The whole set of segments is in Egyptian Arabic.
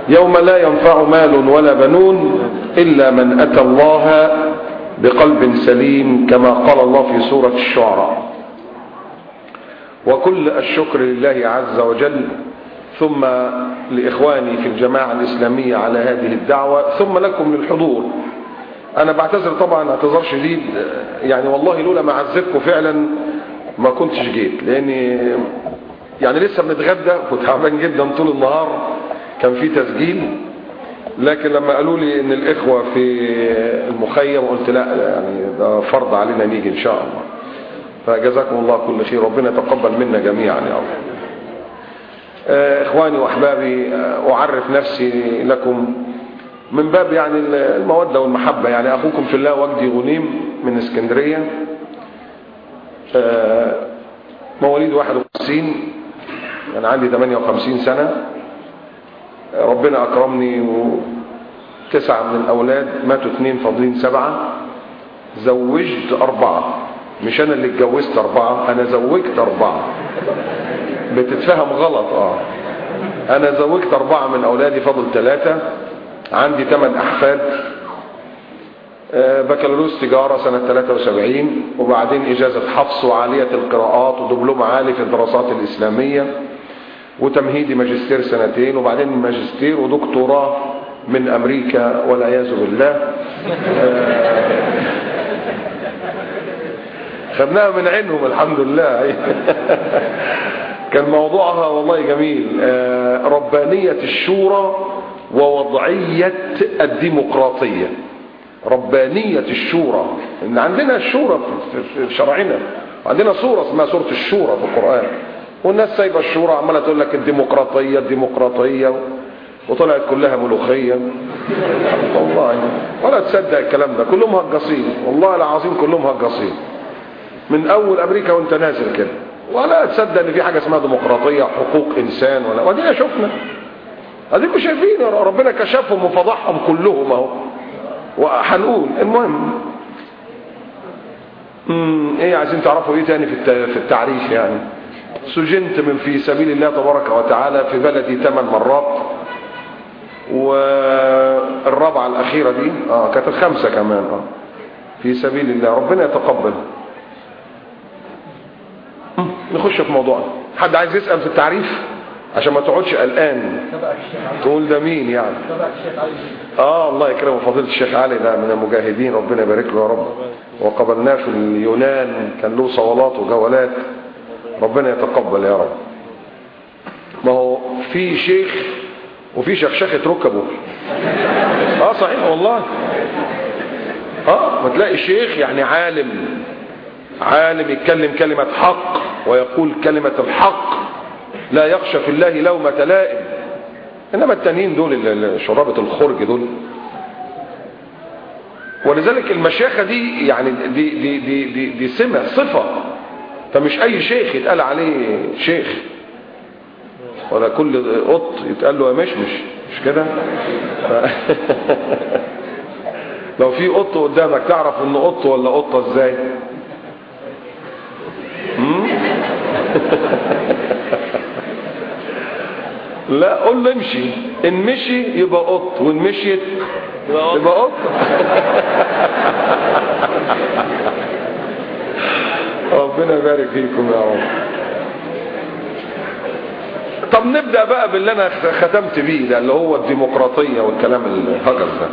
يوم لا ينفع مال ولا بنون إلا من أتى الله بقلب سليم كما قال الله في سورة الشعراء وكل الشكر لله عز وجل ثم لإخواني في الجماعة الإسلامية على هذه الدعوة ثم لكم للحضور أنا بعتذر طبعا اعتذار شديد يعني والله لولا ما عزتكم فعلا ما كنتش جيت لأني يعني لسه بنتغدى وتعبان جدا طول النهار كان في تسجيل لكن لما قالوا لي ان الاخوة في المخيم قلت لا يعني ده فرض علينا نيجي ان شاء الله فجزاكم الله كل خير ربنا يتقبل منا جميعا يا رب اخواني واحبابي اعرف نفسي لكم من باب يعني المودة والمحبة يعني اخوكم في الله وجدي غنيم من اسكندرية مواليد 51 انا عندي 58 سنة ربنا اكرمني وتسعة من الاولاد ماتوا اثنين فاضلين سبعة زوجت اربعة مش انا اللي اتجوزت اربعة انا زوجت اربعة بتتفهم غلط اه انا زوجت اربعة من اولادي فاضل ثلاثة عندي ثمان احفاد بكالوريوس تجارة سنة 73 وبعدين اجازة حفص وعالية القراءات ودبلوم عالي في الدراسات الاسلامية وتمهيدي ماجستير سنتين وبعدين ماجستير ودكتوراه من امريكا والعياذ بالله خدناها من عينهم الحمد لله كان موضوعها والله جميل ربانية الشورى ووضعية الديمقراطية ربانية الشورى ان عندنا الشورى في شرعنا عندنا صورة اسمها سورة الشورى في القرآن والناس سايبه الشورى عماله تقول لك الديمقراطيه الديمقراطيه وطلعت كلها ملوخيه والله ولا تصدق الكلام ده كلهم هجاصين والله العظيم كلهم هجاصين من اول امريكا وانت نازل كده ولا تصدق ان في حاجه اسمها ديمقراطيه حقوق انسان ولا ودينا شفنا اديكم شايفين ربنا كشفهم وفضحهم كلهم اهو وهنقول المهم امم ايه عايزين تعرفوا ايه تاني في في التعريف يعني سجنت من في سبيل الله تبارك وتعالى في بلدي ثمان مرات والرابعة الأخيرة دي اه كانت الخمسة كمان اه في سبيل الله ربنا يتقبل نخش في موضوعنا حد عايز يسأل في التعريف عشان ما تقعدش قلقان تقول ده مين يعني اه الله يكرمه فضيله الشيخ علي ده من المجاهدين ربنا يبارك له يا رب وقبلناه في اليونان كان له صولات وجولات ربنا يتقبل يا رب ما هو في شيخ وفي شخشخة ركبه اه صحيح والله اه ما تلاقي شيخ يعني عالم عالم يتكلم كلمة حق ويقول كلمة الحق لا يخشى في الله لومة لائم انما التانيين دول شرابة الخرج دول ولذلك المشيخة دي يعني دي دي دي دي, دي سمة صفة فمش اي شيخ يتقال عليه شيخ ولا كل قط يتقال له يا مشمش مش كده ف... لو في قط قدامك تعرف انه قط ولا قطه ازاي لا قول له امشي ان مشي يبقى قط وان مشيت يبقى قط ربنا يبارك فيكم يا رب طب نبدأ بقى باللي انا ختمت بيه ده اللي هو الديمقراطية والكلام الهجر ده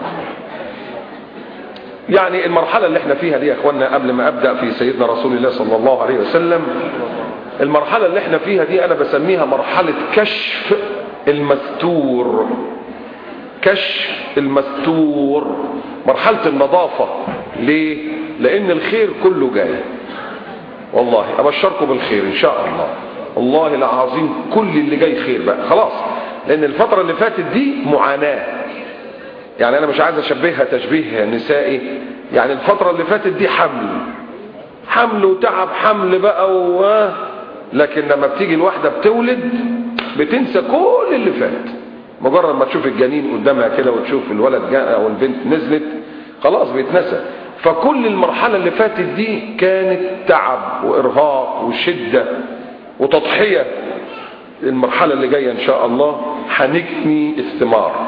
يعني المرحلة اللي احنا فيها دي يا اخوانا قبل ما ابدأ في سيدنا رسول الله صلى الله عليه وسلم المرحلة اللي احنا فيها دي انا بسميها مرحلة كشف المستور كشف المستور مرحلة النظافة ليه لان الخير كله جاي والله ابشركم بالخير ان شاء الله والله العظيم كل اللي جاي خير بقى خلاص لان الفترة اللي فاتت دي معاناة يعني انا مش عايز اشبهها تشبيه نسائي يعني الفترة اللي فاتت دي حمل حمل وتعب حمل بقى و... لكن لما بتيجي الواحدة بتولد بتنسى كل اللي فات مجرد ما تشوف الجنين قدامها كده وتشوف الولد جاء او البنت نزلت خلاص بيتنسى فكل المرحلة اللي فاتت دي كانت تعب وارهاق وشدة وتضحية المرحلة اللي جاية ان شاء الله هنجني الثمار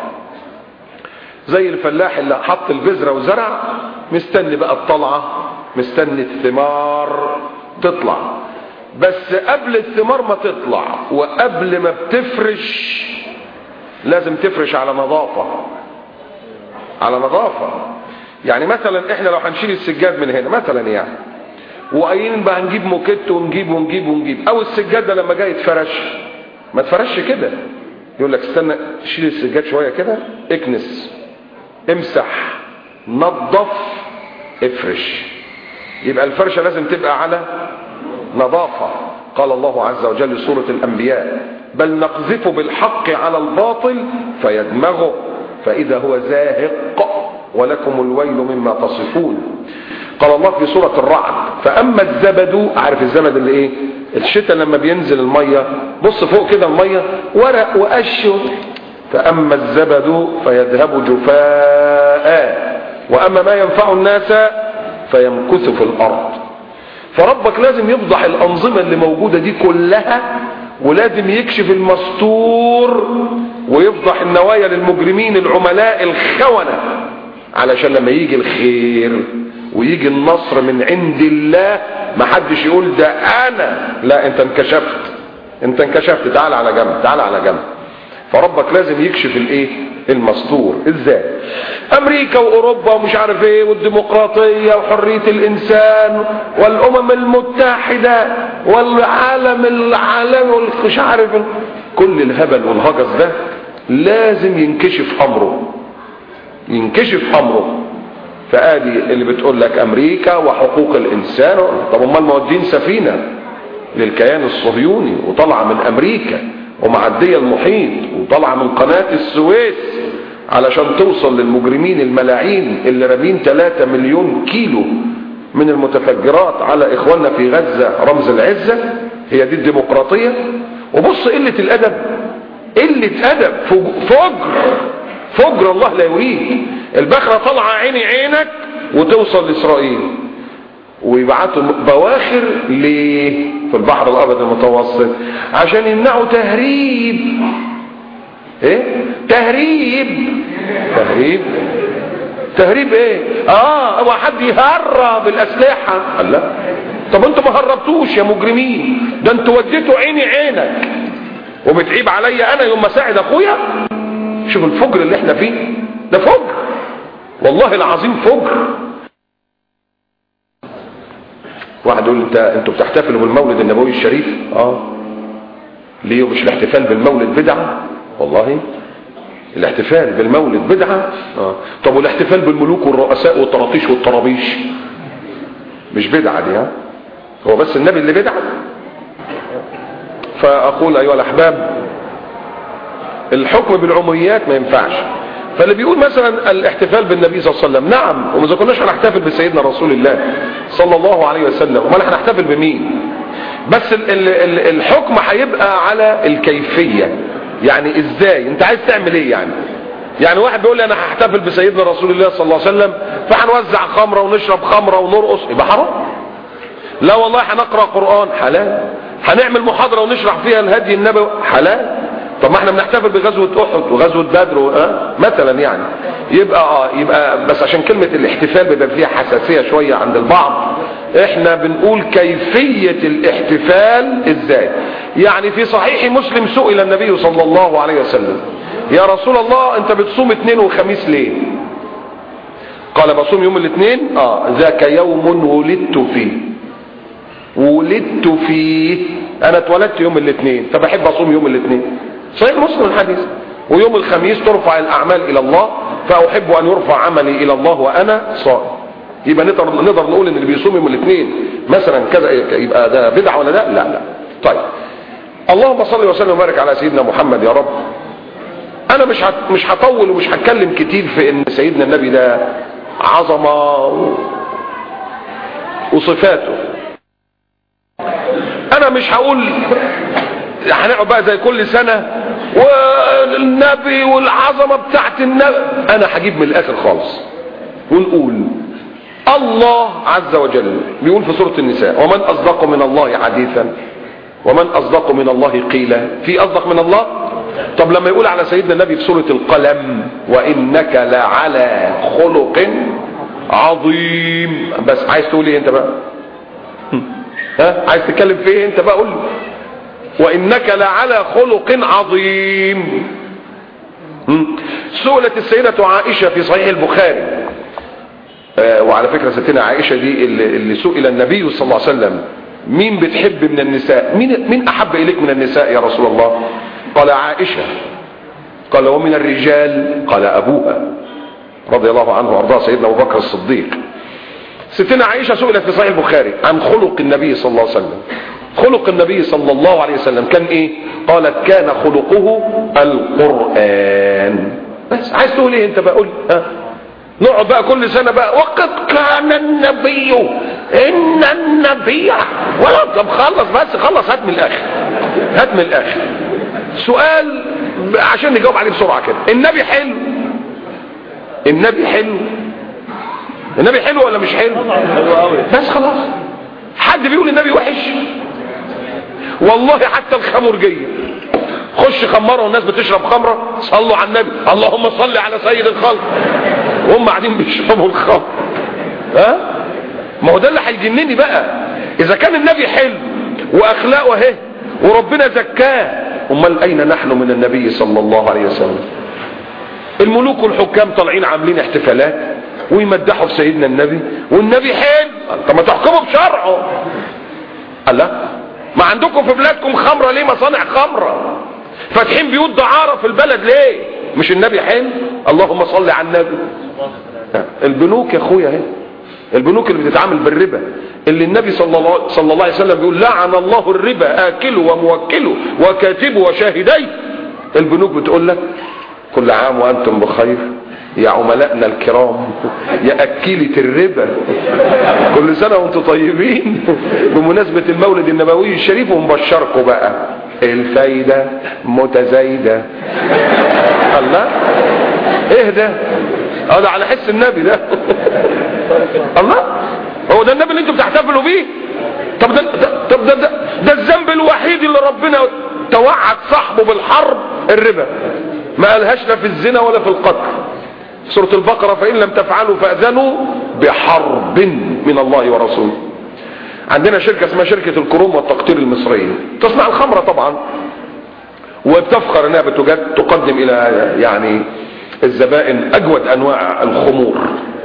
زي الفلاح اللي حط البذرة وزرع مستني بقى الطلعة مستني الثمار تطلع بس قبل الثمار ما تطلع وقبل ما بتفرش لازم تفرش على نظافة على نظافة يعني مثلا احنا لو هنشيل السجاد من هنا مثلا يعني وقايلين بقى هنجيب موكيت ونجيب ونجيب ونجيب او السجاد ده لما جاي يتفرش ما تفرش كده يقول لك استنى شيل السجاد شويه كده اكنس امسح نظف افرش يبقى الفرشه لازم تبقى على نظافه قال الله عز وجل سوره الانبياء بل نقذف بالحق على الباطل فيدمغه فاذا هو زاهق ولكم الويل مما تصفون قال الله في سورة الرعد فأما الزبد عارف الزبد اللي ايه الشتاء لما بينزل المية بص فوق كده المية ورق وقش فأما الزبد فيذهب جفاء وأما ما ينفع الناس فيمكث في الأرض فربك لازم يفضح الأنظمة اللي موجودة دي كلها ولازم يكشف المستور ويفضح النوايا للمجرمين العملاء الخونة علشان لما يجي الخير ويجي النصر من عند الله ما حدش يقول ده انا لا انت انكشفت انت انكشفت تعال على جنب تعال على جنب فربك لازم يكشف الايه المستور ازاي امريكا واوروبا ومش عارف ايه والديمقراطيه وحريه الانسان والامم المتحده والعالم العالمي مش عارف كل الهبل والهجس ده لازم ينكشف امره ينكشف امره فادي اللي بتقول لك امريكا وحقوق الانسان طب امال مودين سفينه للكيان الصهيوني وطالعه من امريكا ومعديه المحيط وطالعه من قناه السويس علشان توصل للمجرمين الملاعين اللي رامين 3 مليون كيلو من المتفجرات على اخواننا في غزه رمز العزه هي دي الديمقراطيه وبص قله الادب قله ادب فجر فجر الله لا يريد البخرة طالعة عيني عينك وتوصل لإسرائيل ويبعتوا بواخر ليه في البحر الأبيض المتوسط عشان يمنعوا تهريب ايه تهريب تهريب تهريب ايه اه هو حد يهرب الاسلحه قال لا طب انتوا ما هربتوش يا مجرمين ده انتوا وديتوا عيني عينك وبتعيب عليا انا يوم ما ساعد اخويا شوف الفجر اللي احنا فيه ده فجر والله العظيم فجر واحد يقول انت انتوا بتحتفلوا بالمولد النبوي الشريف اه ليه مش الاحتفال بالمولد بدعه والله الاحتفال بالمولد بدعه اه طب والاحتفال بالملوك والرؤساء والطراطيش والطرابيش مش بدعه دي ها هو بس النبي اللي بدعه فاقول ايها الاحباب الحكم بالعموميات ما ينفعش فاللي بيقول مثلا الاحتفال بالنبي صلى الله عليه وسلم نعم وما كناش هنحتفل بسيدنا رسول الله صلى الله عليه وسلم امال هنحتفل بمين بس ال ال ال الحكم هيبقى على الكيفيه يعني ازاي انت عايز تعمل ايه يعني يعني واحد بيقول لي انا هحتفل بسيدنا رسول الله صلى الله عليه وسلم فهنوزع خمره ونشرب خمره ونرقص يبقى حرام لا والله هنقرا قران حلال هنعمل محاضره ونشرح فيها الهدي النبوي حلال طب ما احنا بنحتفل بغزوه احد وغزوه بدر اه مثلا يعني يبقى اه يبقى بس عشان كلمه الاحتفال بيبقى فيها حساسيه شويه عند البعض احنا بنقول كيفيه الاحتفال ازاي يعني في صحيح مسلم سئل النبي صلى الله عليه وسلم يا رسول الله انت بتصوم اثنين وخميس ليه قال بصوم يوم الاثنين اه ذاك يوم ولدت فيه ولدت فيه انا اتولدت يوم الاثنين فبحب اصوم يوم الاثنين صحيح مسلم الحديث ويوم الخميس ترفع الاعمال الى الله فاحب ان يرفع عملي الى الله وانا صائم يبقى نقدر نقدر نقول ان اللي بيصوم يوم الاثنين مثلا كذا يبقى ده بدعه ولا لا لا لا طيب اللهم صل وسلم وبارك على سيدنا محمد يا رب انا مش هت... مش هطول ومش هتكلم كتير في ان سيدنا النبي ده عظمه و... وصفاته انا مش هقول هنقعد بقى زي كل سنة والنبي والعظمة بتاعت النبي انا هجيب من الاخر خالص ونقول الله عز وجل بيقول في سورة النساء ومن اصدق من الله حديثا ومن اصدق من الله قيلا في اصدق من الله طب لما يقول على سيدنا النبي في سورة القلم وإنك لعلى خلق عظيم بس عايز تقول ايه انت بقى ها عايز تتكلم في ايه انت بقى قول لي وإنك لعلى خلق عظيم سئلت السيدة عائشة في صحيح البخاري آه وعلى فكرة ستنا عائشة دي اللي, اللي سئل النبي صلى الله عليه وسلم مين بتحب من النساء مين, مين أحب إليك من النساء يا رسول الله قال عائشة قال ومن الرجال قال أبوها رضي الله عنه وارضاه سيدنا أبو بكر الصديق ستنا عائشة سئلت في صحيح البخاري عن خلق النبي صلى الله عليه وسلم خلق النبي صلى الله عليه وسلم كان ايه قالت كان خلقه القرآن بس عايز تقول ايه انت بقى قول ها نقعد بقى كل سنة بقى وقد كان النبي ان النبي ولا طب خلص بس خلص هات من الاخر هات من الاخر سؤال عشان نجاوب عليه بسرعة كده النبي حلو النبي حلو النبي حلو ولا مش حلو بس خلاص حد بيقول النبي وحش والله حتى الخمرجية خش خمرة والناس بتشرب خمرة صلوا على النبي اللهم صل على سيد الخلق وهم قاعدين بيشربوا الخمر ها ما هو ده اللي هيجنني بقى اذا كان النبي حلو واخلاقه اهي وربنا زكاه امال اين نحن من النبي صلى الله عليه وسلم الملوك والحكام طالعين عاملين احتفالات ويمدحوا في سيدنا النبي والنبي حلو طب ما تحكموا بشرعه قال لا ما عندكم في بلادكم خمره ليه مصانع خمره فاتحين بيوت دعاره في البلد ليه مش النبي حلو اللهم صل على النبي البنوك يا اخويا اهي البنوك اللي بتتعامل بالربا اللي النبي صلى الله, صلى الله عليه وسلم بيقول لعن الله الربا اكله وموكله وكاتبه وشاهديه البنوك بتقول لك كل عام وانتم بخير يا عملائنا الكرام يا أكيلة الربا كل سنة وانتم طيبين بمناسبة المولد النبوي الشريف ومبشركم بقى الفايدة متزايدة الله ايه ده اه ده على حس النبي ده الله هو ده النبي اللي انتم بتحتفلوا بيه طب ده طب ده, ده, ده الذنب الوحيد اللي ربنا توعد صاحبه بالحرب الربا ما قالهاش لا في الزنا ولا في القتل سورة البقرة فإن لم تفعلوا فأذنوا بحرب من الله ورسوله عندنا شركة اسمها شركة الكروم والتقطير المصرية تصنع الخمرة طبعا وبتفخر انها بتجد تقدم الى يعني الزبائن اجود انواع الخمور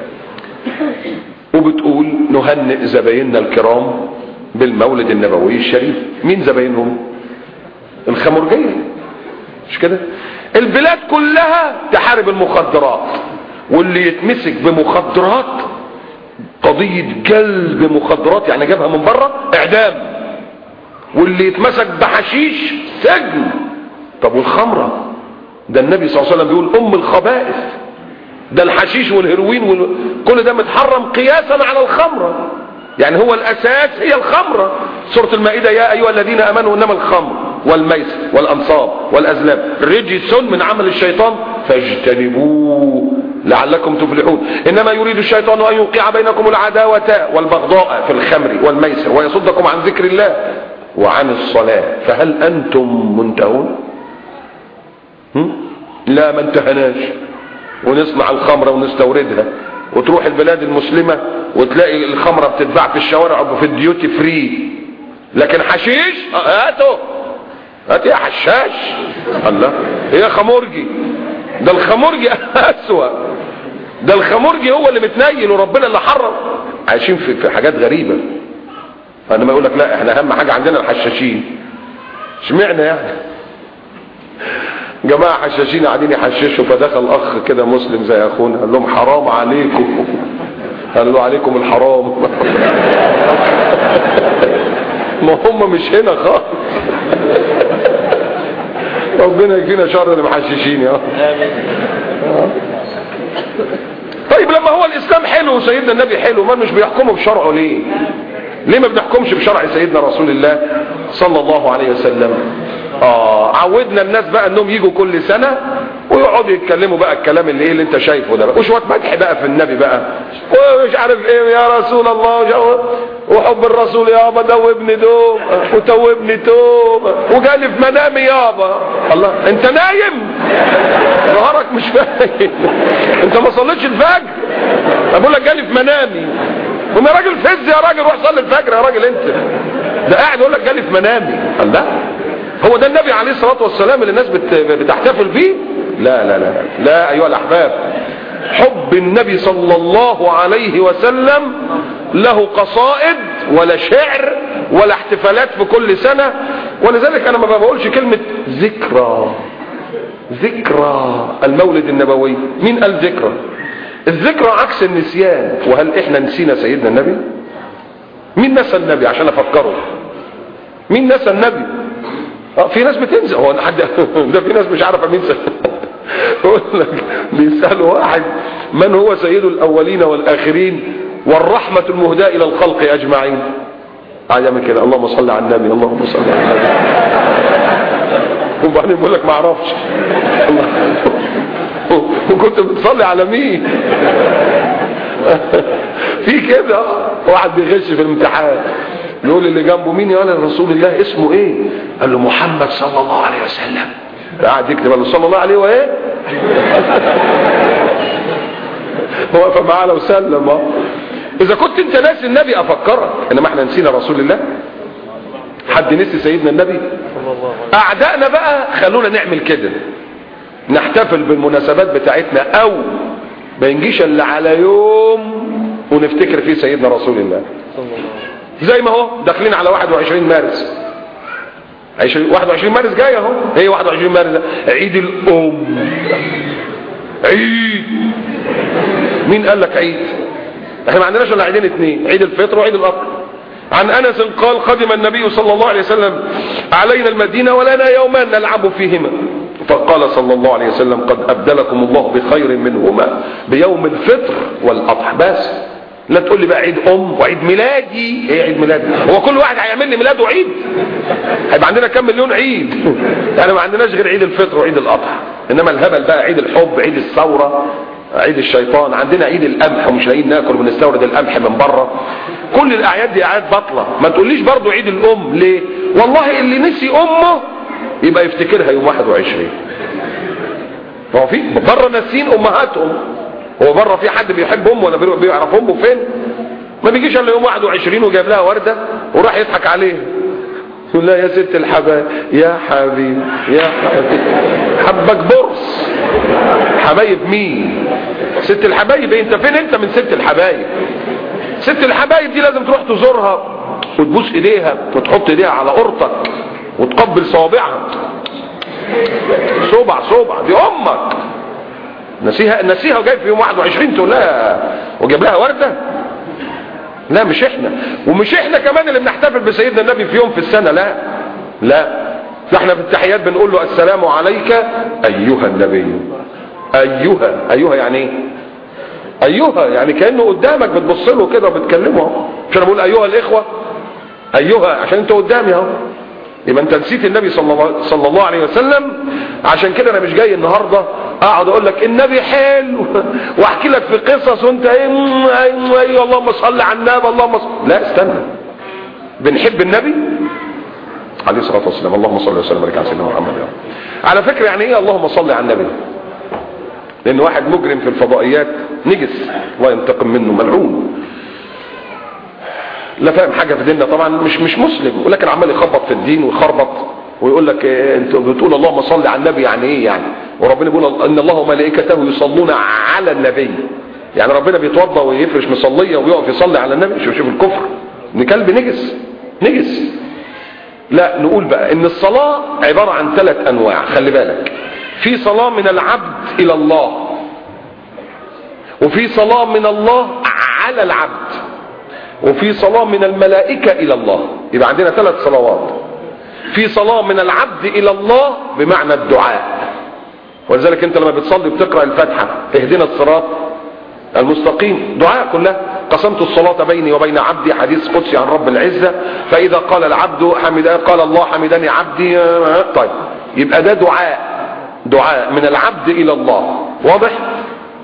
وبتقول نهنئ زبايننا الكرام بالمولد النبوي الشريف مين زباينهم الخمرجية مش كده البلاد كلها تحارب المخدرات واللي يتمسك بمخدرات قضية جلب مخدرات يعني جابها من بره اعدام واللي يتمسك بحشيش سجن طب والخمرة ده النبي صلى الله عليه وسلم بيقول ام الخبائث ده الحشيش والهيروين وال... كل ده متحرم قياسا على الخمرة يعني هو الاساس هي الخمرة سورة المائدة يا ايها الذين امنوا انما الخمر والميسر والانصاب والازلام رجس من عمل الشيطان فاجتنبوه لعلكم تفلحون انما يريد الشيطان ان يوقع بينكم العداوة والبغضاء في الخمر والميسر ويصدكم عن ذكر الله وعن الصلاة فهل انتم منتهون لا ما انتهناش ونصنع الخمرة ونستوردها وتروح البلاد المسلمة وتلاقي الخمرة بتتباع في الشوارع وفي الديوتي فري لكن حشيش هاتوا هات يا حشاش الله هي خمرجي ده الخمرجي اسوأ ده الخمرجي هو اللي متنيل وربنا اللي حرم عايشين في, في حاجات غريبة فانما يقول لك لا احنا اهم حاجة عندنا الحشاشين اشمعنى يعني جماعة حشاشين قاعدين يحششوا فدخل اخ كده مسلم زي اخونا قال لهم حرام عليكم قال له عليكم الحرام ما هم مش هنا خالص ربنا يكفينا شر المحششين يا طيب لما هو الاسلام حلو وسيدنا النبي حلو ما مش بيحكموا بشرعه ليه ليه ما بنحكمش بشرع سيدنا رسول الله صلى الله عليه وسلم اه عودنا الناس بقى انهم يجوا كل سنة ويقعدوا يتكلموا بقى الكلام اللي ايه اللي انت شايفه ده بقى وشويه مدح بقى في النبي بقى ومش عارف ايه يا رسول الله وحب الرسول يابا دوبني دوب وتوبني توب وجالي في منامي يابا الله انت نايم ظهرك مش فاهم انت ما صليتش الفجر بقول لك جالي في منامي وانا راجل فز يا راجل روح صلي الفجر يا راجل انت ده قاعد يقول لك جالي في منامي قال ده هو ده النبي عليه الصلاه والسلام اللي الناس بت... بتحتفل بيه لا لا لا لا ايها الاحباب حب النبي صلى الله عليه وسلم له قصائد ولا شعر ولا احتفالات في كل سنة ولذلك انا ما بقولش كلمة ذكرى ذكرى المولد النبوي مين قال ذكرى الذكرى عكس النسيان وهل احنا نسينا سيدنا النبي مين نسى النبي عشان افكره مين نسى النبي اه في ناس بتنسى هو حد ده في ناس مش عارفه مين سيدنا يقول لك بيسألوا واحد من هو سيد الأولين والآخرين والرحمة المهداة إلى الخلق أجمعين قاعد يعمل كده اللهم صل على النبي اللهم صل على النبي وبعدين بيقول لك ما اعرفش وكنت بتصلي على مين في كده واحد بيغش في الامتحان يقول اللي جنبه مين يا رسول الله اسمه ايه قال له محمد صلى الله عليه وسلم قاعد يكتب قال له صلى الله عليه وايه وقف معاه وسلم اه اذا كنت انت ناسي النبي افكرك انما احنا نسينا رسول الله حد نسي سيدنا النبي اعدائنا بقى خلونا نعمل كده نحتفل بالمناسبات بتاعتنا او ما ينجيش الا على يوم ونفتكر فيه سيدنا رسول الله زي ما هو داخلين على 21 مارس 21 مارس جاي اهو هي 21 مارس عيد الام عيد مين قال لك عيد احنا ما عندناش الا عيدين اثنين عيد الفطر وعيد الاضحى عن انس قال قدم النبي صلى الله عليه وسلم علينا المدينه ولنا يومان نلعب فيهما فقال صلى الله عليه وسلم قد ابدلكم الله بخير منهما بيوم الفطر والاضحى بس لا تقول لي بقى عيد ام وعيد ميلادي ايه عيد ميلادي هو كل واحد هيعمل لي ميلاده عيد هيبقى عندنا كام مليون عيد يعني ما عندناش غير عيد الفطر وعيد الاضحى انما الهبل بقى عيد الحب عيد الثوره عيد الشيطان عندنا عيد القمح ومش لاقيين ناكل ونستورد القمح من بره كل الاعياد دي اعياد باطله ما تقوليش برضو عيد الام ليه والله اللي نسي امه يبقى يفتكرها يوم 21 هو في بره ناسين امهاتهم هو بره في حد بيحب امه ولا بيعرف امه فين ما بيجيش الا يوم 21 وجايب لها ورده وراح يضحك عليها يقول لها يا ست الحبايب يا حبيبي يا حبيبي حبك برص حبايب مين ست الحبايب انت فين انت من ست الحبايب ست الحبايب دي لازم تروح تزورها وتبوس ايديها وتحط ايديها على قرطك وتقبل صوابعها صوبع صوبع دي امك نسيها نسيها وجاي في يوم 21 تقول لها وجاب لها ورده لا مش احنا ومش احنا كمان اللي بنحتفل بسيدنا النبي في يوم في السنه لا لا احنا في التحيات بنقول له السلام عليك ايها النبي ايها ايها يعني ايه ايها يعني كانه قدامك بتبص له كده وبتكلمه مش انا بقول ايها الاخوه ايها عشان انت قدامي اهو يبقى انت نسيت النبي صلى الله, صلى الله عليه وسلم عشان كده انا مش جاي النهارده اقعد اقول لك النبي حلو واحكي لك في قصص وانت ايه ايوه اللهم صل على النبي اللهم صل لا استنى بنحب النبي عليه الصلاه والسلام اللهم صل وسلم وبارك على سيدنا محمد يا رب على فكره يعني ايه اللهم صل على النبي لان واحد مجرم في الفضائيات نجس الله ينتقم منه ملعون لا فاهم حاجه في ديننا طبعا مش مش مسلم ولكن عمال يخبط في الدين ويخربط ويقول لك إيه انت بتقول اللهم صل على النبي يعني ايه يعني وربنا بيقول ان الله وملائكته يصلون على النبي يعني ربنا بيتوضا ويفرش مصليه ويقف يصلي على النبي شوف شوف الكفر ان كلب نجس نجس لا نقول بقى ان الصلاه عباره عن ثلاث انواع خلي بالك في صلاه من العبد الى الله وفي صلاه من الله على العبد وفي صلاة من الملائكة إلى الله يبقى عندنا ثلاث صلوات في صلاة من العبد إلى الله بمعنى الدعاء ولذلك أنت لما بتصلي بتقرأ الفاتحة اهدنا الصراط المستقيم دعاء كلها قسمت الصلاة بيني وبين عبدي حديث قدسي عن رب العزة فإذا قال العبد حمد قال الله حمدني عبدي طيب يبقى ده دعاء دعاء من العبد إلى الله واضح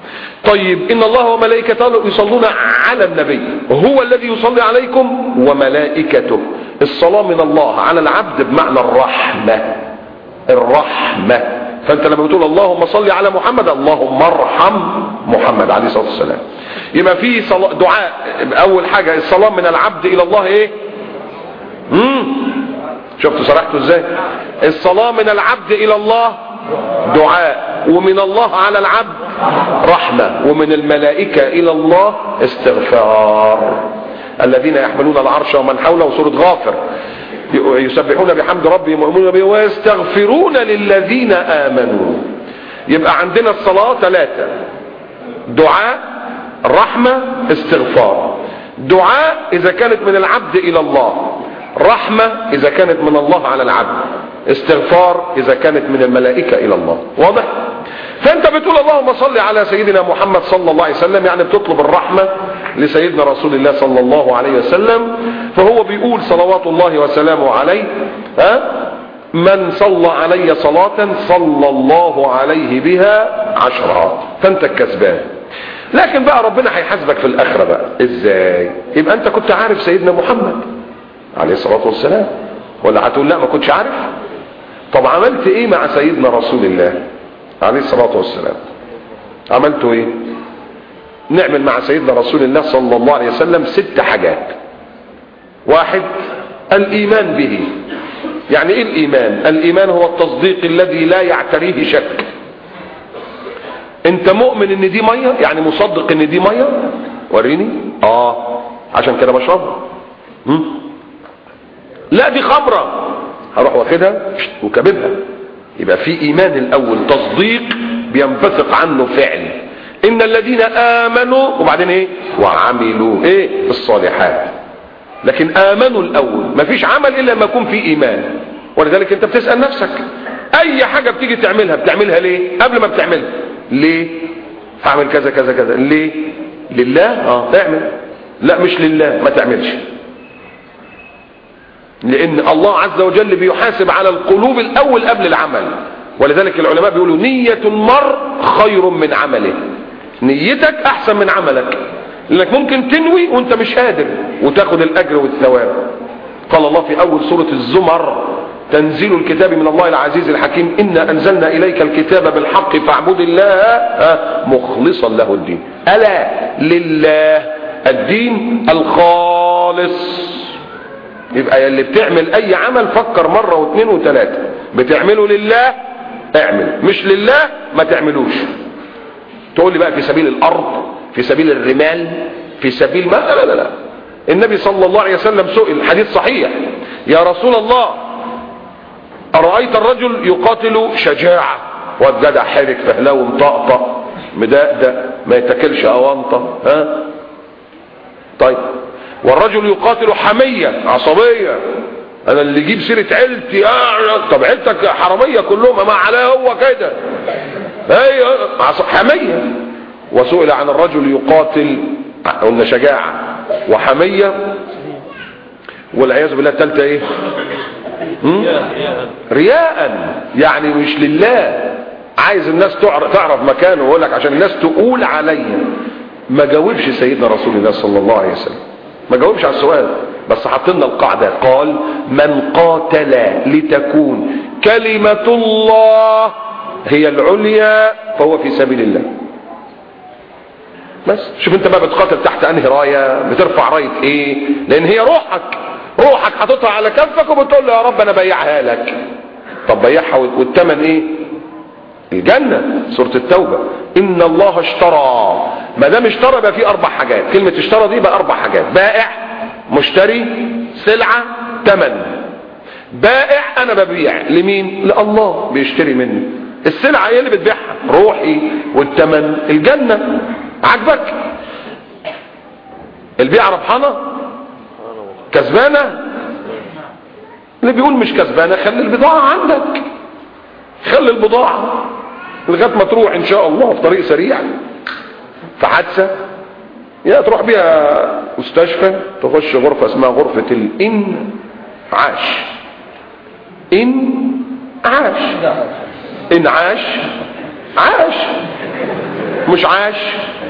طيب ان الله وملائكته يصلون على النبي هو الذي يصلي عليكم وملائكته الصلاة من الله على العبد بمعنى الرحمة الرحمة فانت لما بتقول اللهم صل على محمد اللهم ارحم محمد عليه الصلاة والسلام يبقى في صلاة دعاء اول حاجة الصلاة من العبد الى الله ايه امم شفت صرحته ازاي الصلاة من العبد الى الله دعاء ومن الله على العبد رحمة ومن الملائكة الى الله استغفار الذين يحملون العرش ومن حوله سورة غافر يسبحون بحمد ربهم ويؤمنون به ويستغفرون للذين آمنوا يبقى عندنا الصلاة ثلاثة دعاء رحمة استغفار دعاء إذا كانت من العبد إلى الله رحمة إذا كانت من الله على العبد استغفار إذا كانت من الملائكة إلى الله واضح؟ فأنت بتقول اللهم صل على سيدنا محمد صلى الله عليه وسلم يعني بتطلب الرحمة لسيدنا رسول الله صلى الله عليه وسلم فهو بيقول صلوات الله وسلامه عليه ها من صلى علي صلاة صلى الله عليه بها عشرة فانت الكسبان لكن بقى ربنا هيحاسبك في الاخرة بقى ازاي يبقى انت كنت عارف سيدنا محمد عليه الصلاة والسلام ولا هتقول لا ما كنتش عارف طب عملت ايه مع سيدنا رسول الله عليه الصلاة والسلام عملتوا ايه نعمل مع سيدنا رسول الله صلى الله عليه وسلم ست حاجات واحد الايمان به يعني ايه الايمان الايمان هو التصديق الذي لا يعتريه شك انت مؤمن ان دي ميه يعني مصدق ان دي ميه وريني اه عشان كده بشربها لا دي خمره هروح واخدها وكببها يبقى في ايمان الاول تصديق بينبثق عنه فعل ان الذين امنوا وبعدين ايه وعملوا ايه الصالحات لكن امنوا الاول مفيش عمل الا لما يكون في ايمان ولذلك انت بتسال نفسك اي حاجه بتيجي تعملها بتعملها ليه قبل ما بتعملها ليه هعمل كذا كذا كذا ليه لله اه اعمل لا مش لله ما تعملش لان الله عز وجل بيحاسب على القلوب الاول قبل العمل ولذلك العلماء بيقولوا نية المرء خير من عمله نيتك احسن من عملك لانك ممكن تنوي وانت مش قادر وتاخد الاجر والثواب قال الله في اول سورة الزمر تنزيل الكتاب من الله العزيز الحكيم إنا أنزلنا إليك الكتاب بالحق فاعبد الله مخلصا له الدين ألا لله الدين الخالص يبقى اللي بتعمل أي عمل فكر مرة واثنين وثلاثة بتعمله لله اعمل مش لله ما تعملوش تقول لي بقى في سبيل الأرض في سبيل الرمال في سبيل ما لا لا لا النبي صلى الله عليه وسلم سئل حديث صحيح يا رسول الله أرأيت الرجل يقاتل شجاعة والجدع حرك فهلو مطقطق مدقدق ما يتكلش أوانطة ها طيب والرجل يقاتل حمية عصبية انا اللي يجيب سيرة عيلتي آه طب عيلتك حرامية كلهم ما عليها هو كده ايوه حمية وسئل عن الرجل يقاتل قلنا شجاعة وحمية والعياذ بالله الثالثة ايه رياء يعني مش لله عايز الناس تعرف, تعرف مكانه ويقول لك عشان الناس تقول عليا ما جاوبش سيدنا رسول الله صلى الله عليه وسلم ما جاوبش على السؤال بس حط لنا القاعده قال من قاتل لتكون كلمه الله هي العليا فهو في سبيل الله بس شوف انت بقى بتقاتل تحت انهي رايه بترفع رايه ايه لان هي روحك روحك حاططها على كفك وبتقول له يا رب انا بيعها لك طب بيعها والثمن ايه الجنة سورة التوبة ان الله اشترى ما دام اشترى بقى فيه اربع حاجات كلمة اشترى دي بقى اربع حاجات بائع مشتري سلعة تمن بائع انا ببيع لمين لله بيشتري مني السلعة هي اللي بتبيعها روحي والتمن الجنة عجبك البيع ربحانة كسبانة اللي بيقول مش كسبانة خلي البضاعة عندك خلي البضاعة لغاية ما تروح ان شاء الله في طريق سريع في حادثة يا تروح بيها مستشفى تخش غرفة اسمها غرفة الان عاش ان عاش ان عاش عاش مش عاش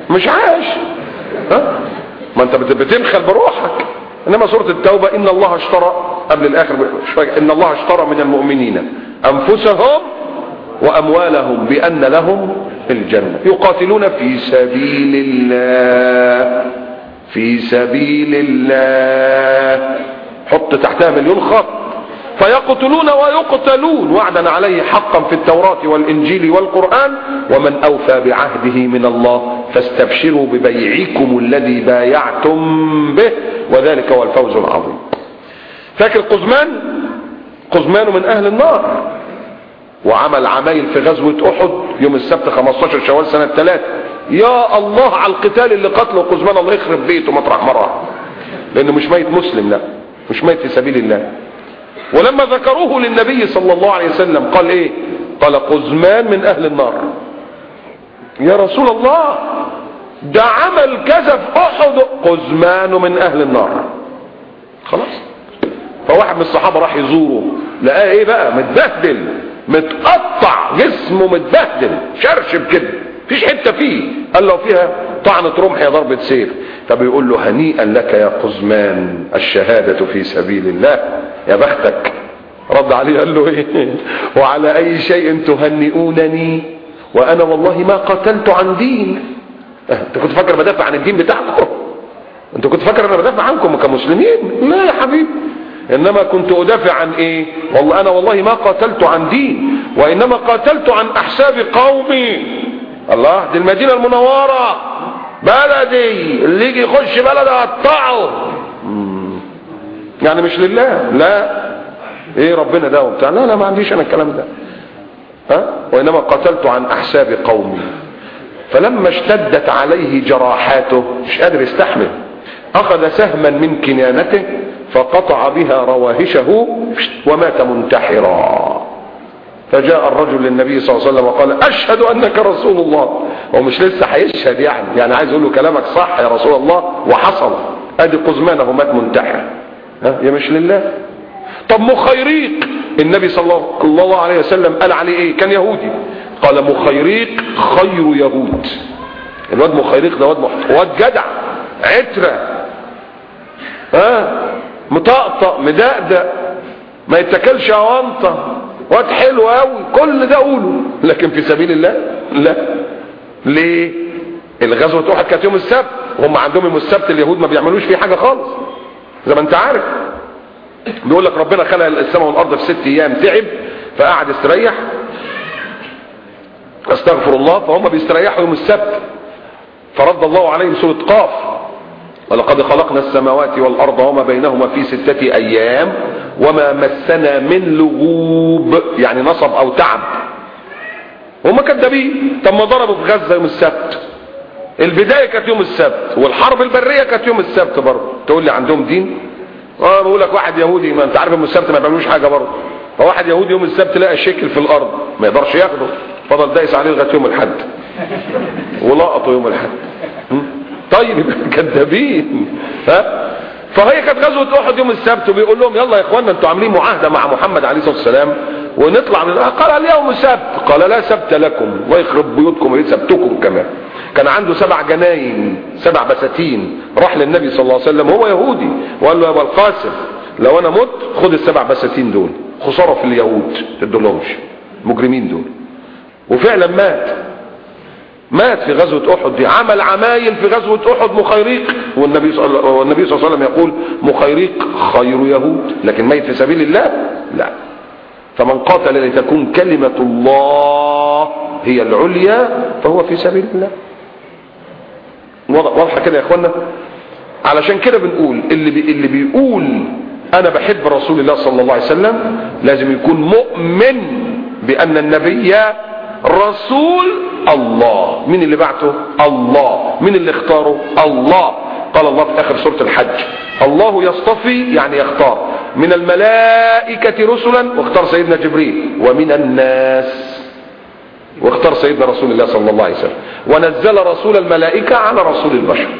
مش عاش ها ما انت بتنخل بروحك انما سورة التوبة ان الله اشترى قبل الاخر ان الله اشترى من المؤمنين انفسهم واموالهم بان لهم الجنة يقاتلون في سبيل الله في سبيل الله حط تحتها مليون خط فيقتلون ويقتلون وعدا عليه حقا في التوراة والإنجيل والقرآن ومن أوفى بعهده من الله فاستبشروا ببيعكم الذي بايعتم به وذلك هو الفوز العظيم فاكر قزمان قزمان من أهل النار وعمل عمايل في غزوة أحد يوم السبت 15 شوال سنة 3 يا الله على القتال اللي قتله قزمان الله يخرب بيته مطرح مرة لأنه مش ميت مسلم لا مش ميت في سبيل الله ولما ذكروه للنبي صلى الله عليه وسلم قال ايه قال قزمان من اهل النار يا رسول الله ده عمل كذا في احد قزمان من اهل النار خلاص فواحد من الصحابة راح يزوره لقاه ايه بقى متبهدل متقطع جسمه متبهدل شرشب كده مفيش حته فيه قال له فيها طعنه رمح يا ضربه سيف فبيقول له هنيئا لك يا قزمان الشهاده في سبيل الله يا بختك رد عليه قال له ايه وعلى اي شيء تهنئونني وانا والله ما قتلت عن دين انت كنت فاكر بدافع عن الدين بتاعكم انت كنت فاكر انا بدافع عنكم كمسلمين لا يا حبيبي انما كنت ادافع عن ايه والله انا والله ما قاتلت عن دين وانما قاتلت عن احساب قومي الله دي المدينة المنورة بلدي اللي يجي يخش بلد اقطعه يعني مش لله لا ايه ربنا ده وبتاع لا لا ما عنديش انا الكلام ده ها وانما قتلت عن احساب قومي فلما اشتدت عليه جراحاته مش قادر يستحمل اخذ سهما من كنانته فقطع بها رواهشه ومات منتحرا فجاء الرجل للنبي صلى الله عليه وسلم وقال اشهد انك رسول الله هو مش لسه هيشهد يعني يعني عايز يقول له كلامك صح يا رسول الله وحصل ادي قزمانه مات منتحر ها يا مش لله طب مخيريق النبي صلى الله عليه وسلم قال عليه ايه كان يهودي قال مخيريق خير يهود الواد مخيريق ده واد محت... واد جدع عترة ها مطقطق مدقدق ما يتكلش اونطه واد حلو قوي كل ده قوله لكن في سبيل الله لا ليه الغزوة احد كانت يوم السبت وهم عندهم يوم السبت اليهود ما بيعملوش فيه حاجة خالص زي ما انت عارف بيقول لك ربنا خلق السماء والارض في ست ايام تعب فقعد استريح استغفر الله فهم بيستريحوا يوم السبت فرد الله عليهم سورة قاف ولقد خلقنا السماوات والارض وما بينهما في ستة ايام وما مسنا من لغوب يعني نصب او تعب هم كذابين طب ما ضربوا في غزه يوم السبت البدايه كانت يوم السبت والحرب البريه كانت يوم السبت برضه تقول لي عندهم دين اه بقول لك واحد يهودي ما انت عارف يوم السبت ما بيعملوش حاجه برضه فواحد يهودي يوم السبت لقى شكل في الارض ما يقدرش ياخده فضل دايس عليه لغايه يوم الاحد ولقطه يوم الاحد طيب كذابين ها فهي كانت غزوه احد يوم السبت وبيقول لهم يلا يا اخوانا انتوا عاملين معاهده مع محمد عليه الصلاه والسلام ونطلع من قال اليوم سبت قال لا سبت لكم ويخرب بيوتكم وليه سبتكم كمان كان عنده سبع جناين سبع بساتين راح للنبي صلى الله عليه وسلم هو يهودي وقال له يا ابو القاسم لو انا مت خد السبع بساتين دول خساره في اليهود تدولهمش مجرمين دول وفعلا مات مات في غزوة احد دي عمل عمايل في غزوة احد مخيريق والنبي صلى والنبي صلى الله عليه وسلم يقول مخيريق خير يهود لكن ميت في سبيل الله لا فمن قاتل لتكون كلمة الله هي العليا فهو في سبيل الله واضحة كده يا اخوانا علشان كده بنقول اللي بي اللي بيقول انا بحب رسول الله صلى الله عليه وسلم لازم يكون مؤمن بان النبي رسول الله مين اللي بعته الله مين اللي اختاره الله قال الله في اخر سورة الحج الله يصطفي يعني يختار من الملائكة رسلا واختار سيدنا جبريل ومن الناس واختار سيدنا رسول الله صلى الله عليه وسلم ونزل رسول الملائكة على رسول البشر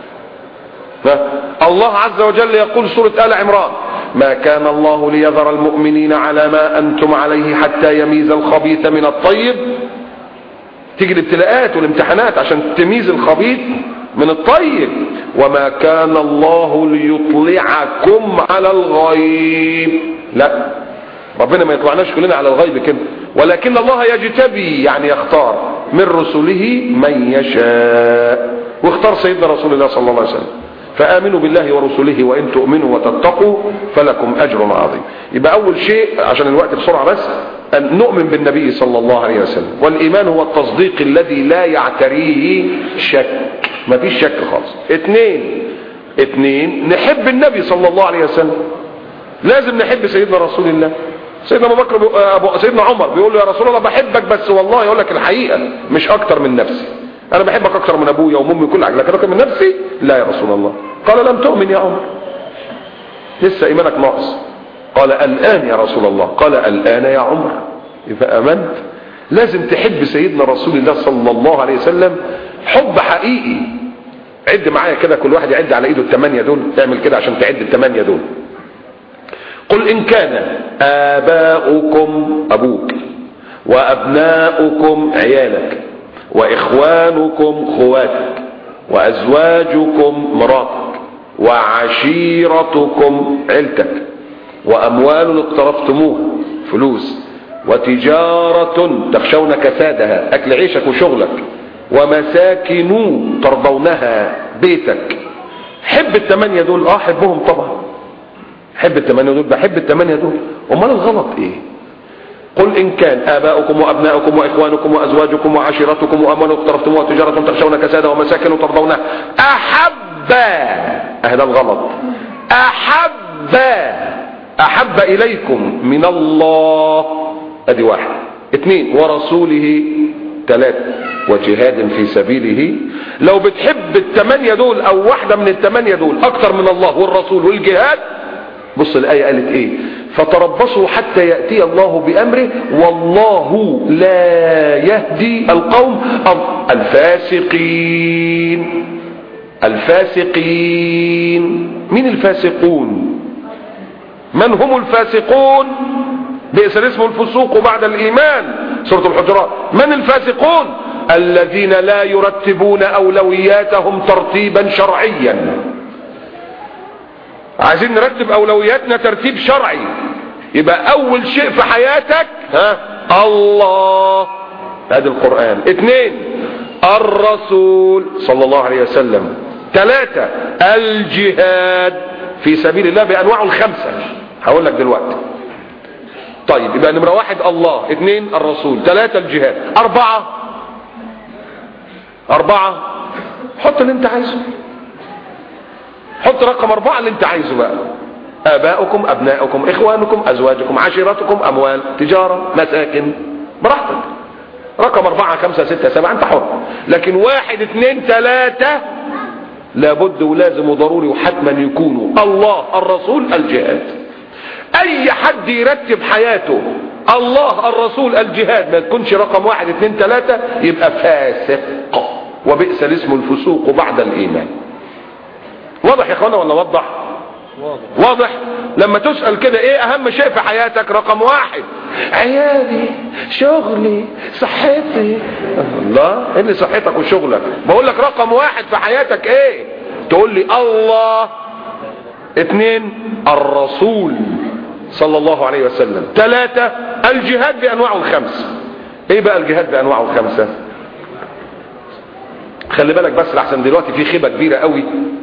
الله عز وجل يقول سورة آل عمران ما كان الله ليذر المؤمنين على ما أنتم عليه حتى يميز الخبيث من الطيب تيجي الابتلاءات والامتحانات عشان تميز الخبيث من الطيب وما كان الله ليطلعكم على الغيب لا ربنا ما يطلعناش كلنا على الغيب كده ولكن الله يجتبي يعني يختار من رسله من يشاء واختار سيدنا رسول الله صلى الله عليه وسلم فآمنوا بالله ورسله وإن تؤمنوا وتتقوا فلكم أجر عظيم يبقى أول شيء عشان الوقت بسرعة بس أن نؤمن بالنبي صلى الله عليه وسلم والإيمان هو التصديق الذي لا يعتريه شك ما فيش شك خالص اثنين اثنين نحب النبي صلى الله عليه وسلم لازم نحب سيدنا رسول الله سيدنا ابو بكر بيقول- أبو سيدنا عمر بيقول له يا رسول الله بحبك بس والله يقول لك الحقيقه مش اكتر من نفسي انا بحبك اكتر من ابويا وامي وكل حاجه لكن اكتر من نفسي لا يا رسول الله قال لم تؤمن يا عمر لسه ايمانك ناقص قال الان يا رسول الله قال الان يا عمر اذا امنت لازم تحب سيدنا رسول الله صلى الله عليه وسلم حب حقيقي عد معايا كده كل واحد يعد على ايده الثمانيه دول تعمل كده عشان تعد الثمانيه دول قل إن كان آباؤكم أبوك وأبناؤكم عيالك وإخوانكم خواتك وأزواجكم مراتك وعشيرتكم عيلتك وأموال اقترفتموها فلوس وتجارة تخشون كسادها أكل عيشك وشغلك ومساكن ترضونها بيتك حب الثمانية دول اه حبهم طبعا حب الثمانية دول بحب الثمانية دول امال الغلط ايه قل ان كان اباؤكم وابناؤكم واخوانكم وازواجكم وعشيرتكم واموال اقترفتموها وتجارة تخشون كسادها ومساكن ترضونها احب اهذا الغلط احب احب اليكم من الله ادي واحد اثنين ورسوله ثلاثة وجهاد في سبيله لو بتحب الثمانية دول او واحدة من الثمانية دول اكتر من الله والرسول والجهاد بص الآية قالت ايه فتربصوا حتى يأتي الله بأمره والله لا يهدي القوم الفاسقين الفاسقين مين الفاسقون من هم الفاسقون بئس الاسم الفسوق بعد الإيمان سورة الحجرات من الفاسقون الذين لا يرتبون أولوياتهم ترتيبا شرعيا عايزين نرتب اولوياتنا ترتيب شرعي يبقى اول شيء في حياتك ها الله هذا القرآن اثنين الرسول صلى الله عليه وسلم ثلاثة الجهاد في سبيل الله بانواعه الخمسة هقول لك دلوقتي طيب يبقى نمرة واحد الله اثنين الرسول ثلاثة الجهاد اربعة اربعة حط اللي انت عايزه حط رقم اربعة اللي انت عايزه بقى اباؤكم ابناؤكم اخوانكم ازواجكم عشيرتكم اموال تجارة مساكن براحتك رقم اربعة خمسة ستة سبعة انت حر لكن واحد اثنين ثلاثة لابد ولازم وضروري وحتما يكونوا الله الرسول الجهاد اي حد يرتب حياته الله الرسول الجهاد ما تكونش رقم واحد اثنين ثلاثة يبقى فاسق وبئس الاسم الفسوق بعد الايمان واضح يا اخوانا ولا وضح واضح واضح لما تسأل كده ايه اهم شيء في حياتك رقم واحد عيالي شغلي صحتي الله ايه اللي صحتك وشغلك بقول لك رقم واحد في حياتك ايه تقول لي الله اتنين الرسول صلى الله عليه وسلم ثلاثة الجهاد بانواعه الخمس ايه بقى الجهاد بانواعه الخمسة خلي بالك بس لحسن دلوقتي في خيبة كبيرة قوي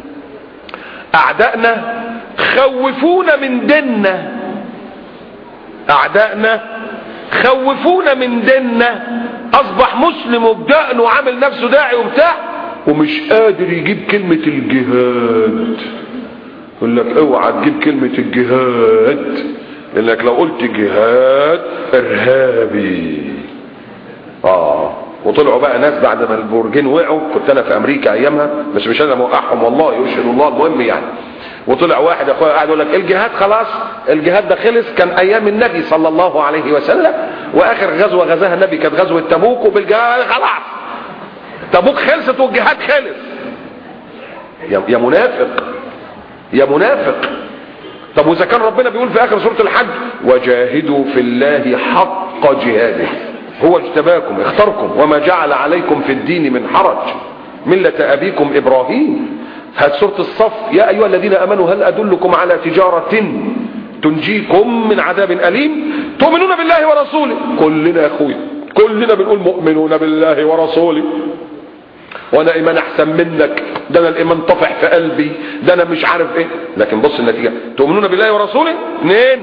اعدائنا خوفونا من ديننا اعدائنا خوفونا من ديننا اصبح مسلم وبدقن وعامل نفسه داعي وبتاع ومش قادر يجيب كلمة الجهاد يقول لك اوعى تجيب كلمة الجهاد لانك لو قلت جهاد ارهابي اه وطلعوا بقى ناس بعد ما البرجين وقعوا كنت انا في امريكا ايامها بس مش انا موقعهم والله يشهد الله المهم يعني وطلع واحد اخويا قاعد يقول لك الجهاد خلاص الجهاد ده خلص كان ايام النبي صلى الله عليه وسلم واخر غزوه غزاها النبي كانت غزوه تبوك وبالجهاد خلاص تبوك خلصت والجهاد خلص يا يا منافق يا منافق طب واذا كان ربنا بيقول في اخر سوره الحج وجاهدوا في الله حق جهاده هو اجتباكم اختاركم وما جعل عليكم في الدين من حرج ملة أبيكم إبراهيم هات سورة الصف يا أيها الذين أمنوا هل أدلكم على تجارة تنجيكم من عذاب أليم تؤمنون بالله ورسوله كلنا يا أخويا كلنا بنقول مؤمنون بالله ورسوله وانا ايمان احسن منك ده انا الايمان طفح في قلبي ده انا مش عارف ايه لكن بص النتيجة تؤمنون بالله ورسوله اثنين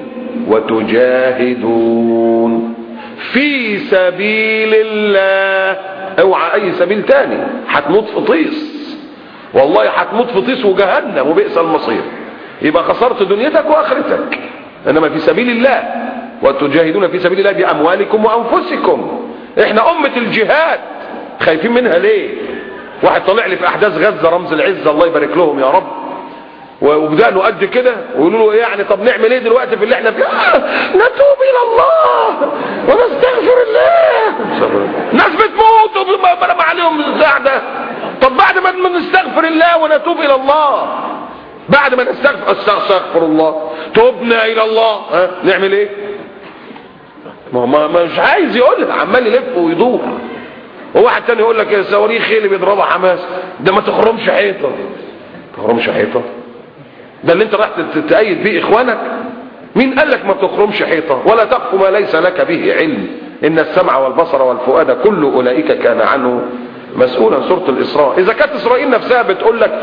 وتجاهدون في سبيل الله اوعى اي سبيل تاني هتموت في طيس والله هتموت في طيس وجهنم وبئس المصير يبقى خسرت دنيتك واخرتك انما في سبيل الله وتجاهدون في سبيل الله باموالكم وانفسكم احنا امة الجهاد خايفين منها ليه واحد طالع لي في احداث غزة رمز العزة الله يبارك لهم يا رب وبدأنا قد كده ويقولوا له ايه يعني طب نعمل ايه دلوقتي في اللي احنا فيه آه نتوب الى الله ونستغفر الله ناس بتموت وبرم عليهم القعده طب بعد ما نستغفر الله ونتوب الى الله بعد ما نستغفر استغفر الله تبنا الى الله ها نعمل ايه ما ما مش عايز يقولها عمال يلف ويدور وواحد تاني يقول لك الصواريخ اللي بيضربها حماس ده ما تخرمش حيطه تخرمش حيطه ده اللي انت راح تأيد بيه اخوانك مين قال لك ما تخرمش حيطه ولا تقف ما ليس لك به علم ان السمع والبصر والفؤاد كل اولئك كان عنه مسؤولا سورة الإسراء إذا كانت إسرائيل نفسها بتقول لك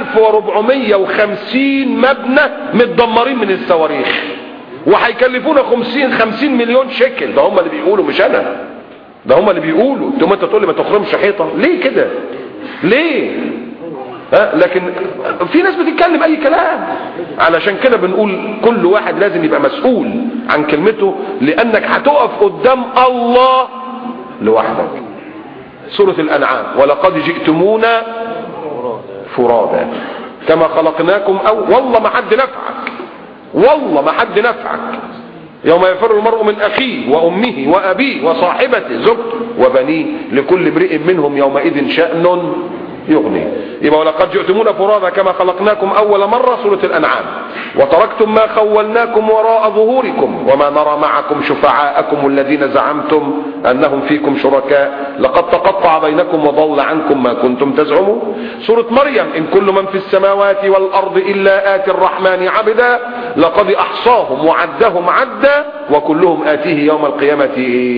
1450 مبنى متدمرين من الصواريخ وهيكلفونا 50 50 مليون شيكل ده هم اللي بيقولوا مش أنا ده هم اللي بيقولوا ثم أنت تقول لي ما تخرمش حيطة ليه كده ليه ها لكن في ناس بتتكلم اي كلام علشان كده بنقول كل واحد لازم يبقى مسؤول عن كلمته لانك هتقف قدام الله لوحدك سورة الأنعام ولقد جئتمونا فرادا كما خلقناكم أو والله ما حد نفعك والله ما حد نفعك يوم يفر المرء من أخيه وأمه وأبيه وصاحبته زوجته وبنيه لكل امرئ منهم يومئذ شأن يغني يبقى ولقد جئتمونا فرادا كما خلقناكم أول مرة سورة الأنعام وتركتم ما خولناكم وراء ظهوركم وما نرى معكم شفعاءكم الذين زعمتم أنهم فيكم شركاء لقد تقطع بينكم وضل عنكم ما كنتم تزعمون سورة مريم إن كل من في السماوات والأرض إلا آتي الرحمن عبدا لقد أحصاهم وعدهم عدا وكلهم آتيه يوم القيامة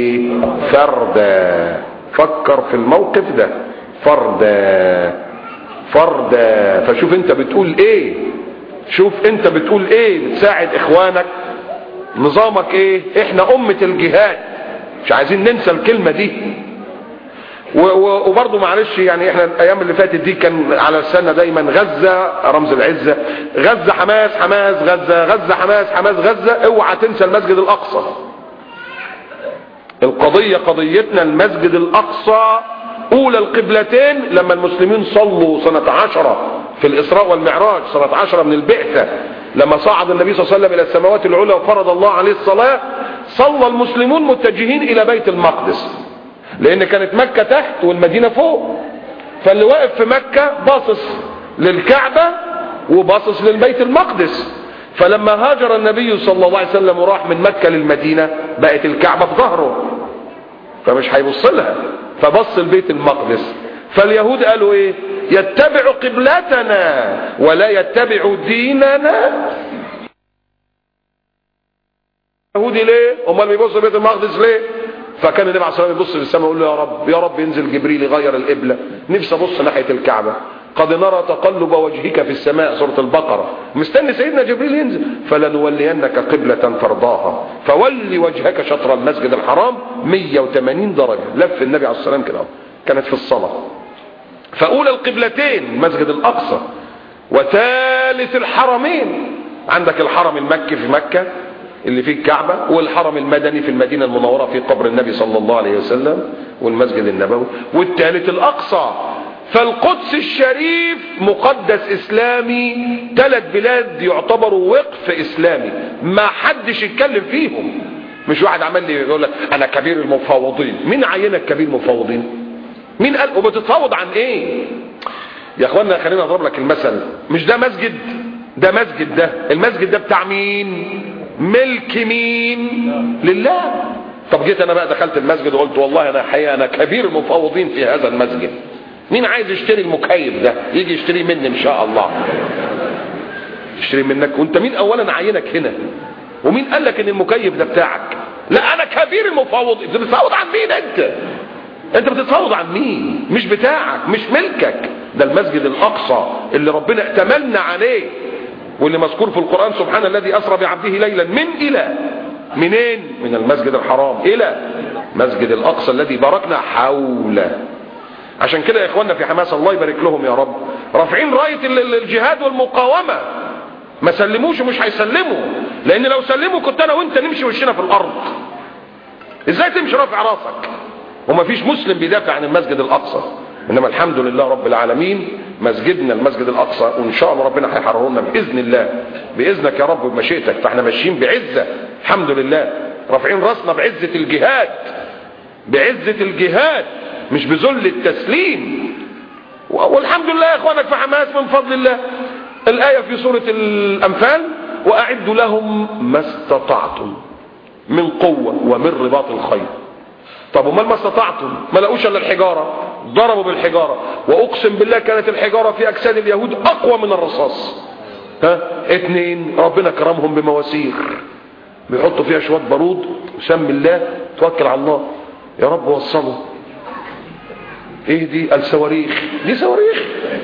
فردا فكر في الموقف ده فردا فردا فشوف انت بتقول ايه شوف انت بتقول ايه بتساعد اخوانك نظامك ايه احنا امة الجهاد مش عايزين ننسى الكلمة دي وبرضه معلش يعني احنا الايام اللي فاتت دي كان على لساننا دايما غزة رمز العزة غزة حماس حماس غزة غزة حماس حماس غزة اوعى تنسى المسجد الاقصى القضية قضيتنا المسجد الاقصى اولى القبلتين لما المسلمين صلوا سنة عشرة في الاسراء والمعراج سنة عشرة من البعثة لما صعد النبي صلى الله عليه وسلم الى السماوات العلى وفرض الله عليه الصلاة صلى المسلمون متجهين الى بيت المقدس لان كانت مكة تحت والمدينة فوق فاللي واقف في مكة باصص للكعبة وباصص للبيت المقدس فلما هاجر النبي صلى الله عليه وسلم وراح من مكة للمدينة بقت الكعبة في ظهره فمش هيبص لها فبص البيت المقدس فاليهود قالوا ايه يتبع قبلتنا ولا يتبع ديننا يهودي ليه امال بيبص بيت المقدس ليه فكان النبي عليه الصلاه والسلام يبص للسماء ويقول له يا رب يا رب ينزل جبريل يغير القبله نفسي ابص ناحيه الكعبه قد نرى تقلب وجهك في السماء سوره البقره مستني سيدنا جبريل ينزل فلنولينك قبله ترضاها فولي وجهك شطر المسجد الحرام 180 درجه لف النبي عليه الصلاه والسلام كده كانت في الصلاه فاولى القبلتين المسجد الاقصى وثالث الحرمين عندك الحرم المكي في مكه اللي فيه الكعبة والحرم المدني في المدينة المنورة في قبر النبي صلى الله عليه وسلم والمسجد النبوي والثالث الأقصى فالقدس الشريف مقدس إسلامي ثلاث بلاد يعتبروا وقف إسلامي ما حدش يتكلم فيهم مش واحد عمال لي يقول لك أنا كبير المفاوضين مين عينك كبير المفاوضين مين قال وبتتفاوض عن ايه يا اخوانا خلينا اضرب لك المثل مش ده مسجد ده مسجد ده المسجد ده بتاع مين ملك مين لله طب جيت انا بقى دخلت المسجد وقلت والله انا حقيقه انا كبير المفوضين في هذا المسجد مين عايز يشتري المكيف ده يجي يشتري مني ان شاء الله يشتري منك وانت مين اولا عينك هنا ومين قال لك ان المكيف ده بتاعك لا انا كبير المفوض انت بتتفاوض عن مين انت انت بتتفاوض عن مين مش بتاعك مش ملكك ده المسجد الاقصى اللي ربنا ائتمنا عليه واللي مذكور في القرآن سبحان الذي أسرى بعبده ليلا من إلى منين من المسجد الحرام إلى مسجد الأقصى الذي باركنا حوله عشان كده يا إخواننا في حماس الله يبارك لهم يا رب رافعين راية الجهاد والمقاومة ما سلموش ومش هيسلموا لأن لو سلموا كنت أنا وأنت نمشي وشنا في الأرض إزاي تمشي رافع راسك وما فيش مسلم بيدافع عن المسجد الأقصى انما الحمد لله رب العالمين مسجدنا المسجد الاقصى وان شاء الله ربنا هيحرره لنا باذن الله باذنك يا رب وبمشيئتك فاحنا ماشيين بعزه الحمد لله رافعين راسنا بعزه الجهاد بعزه الجهاد مش بذل التسليم والحمد لله يا اخوانك في حماس من فضل الله الايه في سوره الانفال واعدوا لهم ما استطعتم من قوه ومن رباط الخير طب ومال ما استطعتم ما لقوش الا الحجاره ضربوا بالحجاره واقسم بالله كانت الحجاره في اجساد اليهود اقوى من الرصاص ها اتنين ربنا كرمهم بمواسير بيحطوا فيها شويه بارود وسم الله توكل على الله يا رب وصلوا ايه دي الصواريخ دي صواريخ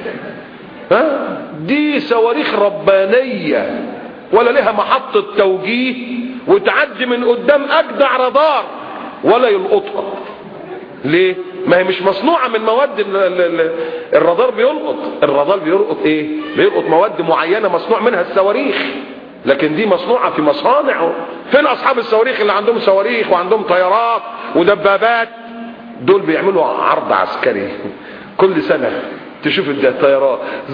ها دي صواريخ ربانيه ولا لها محطه توجيه وتعدي من قدام اجدع رادار ولا يلقطها ليه ما هي مش مصنوعة من مواد ال ال ال الرادار بيلقط الرادار بيلقط ايه بيلقط مواد معينة مصنوع منها الصواريخ لكن دي مصنوعة في مصانع فين اصحاب الصواريخ اللي عندهم صواريخ وعندهم طيارات ودبابات دول بيعملوا عرض عسكري كل سنة تشوف الطيارات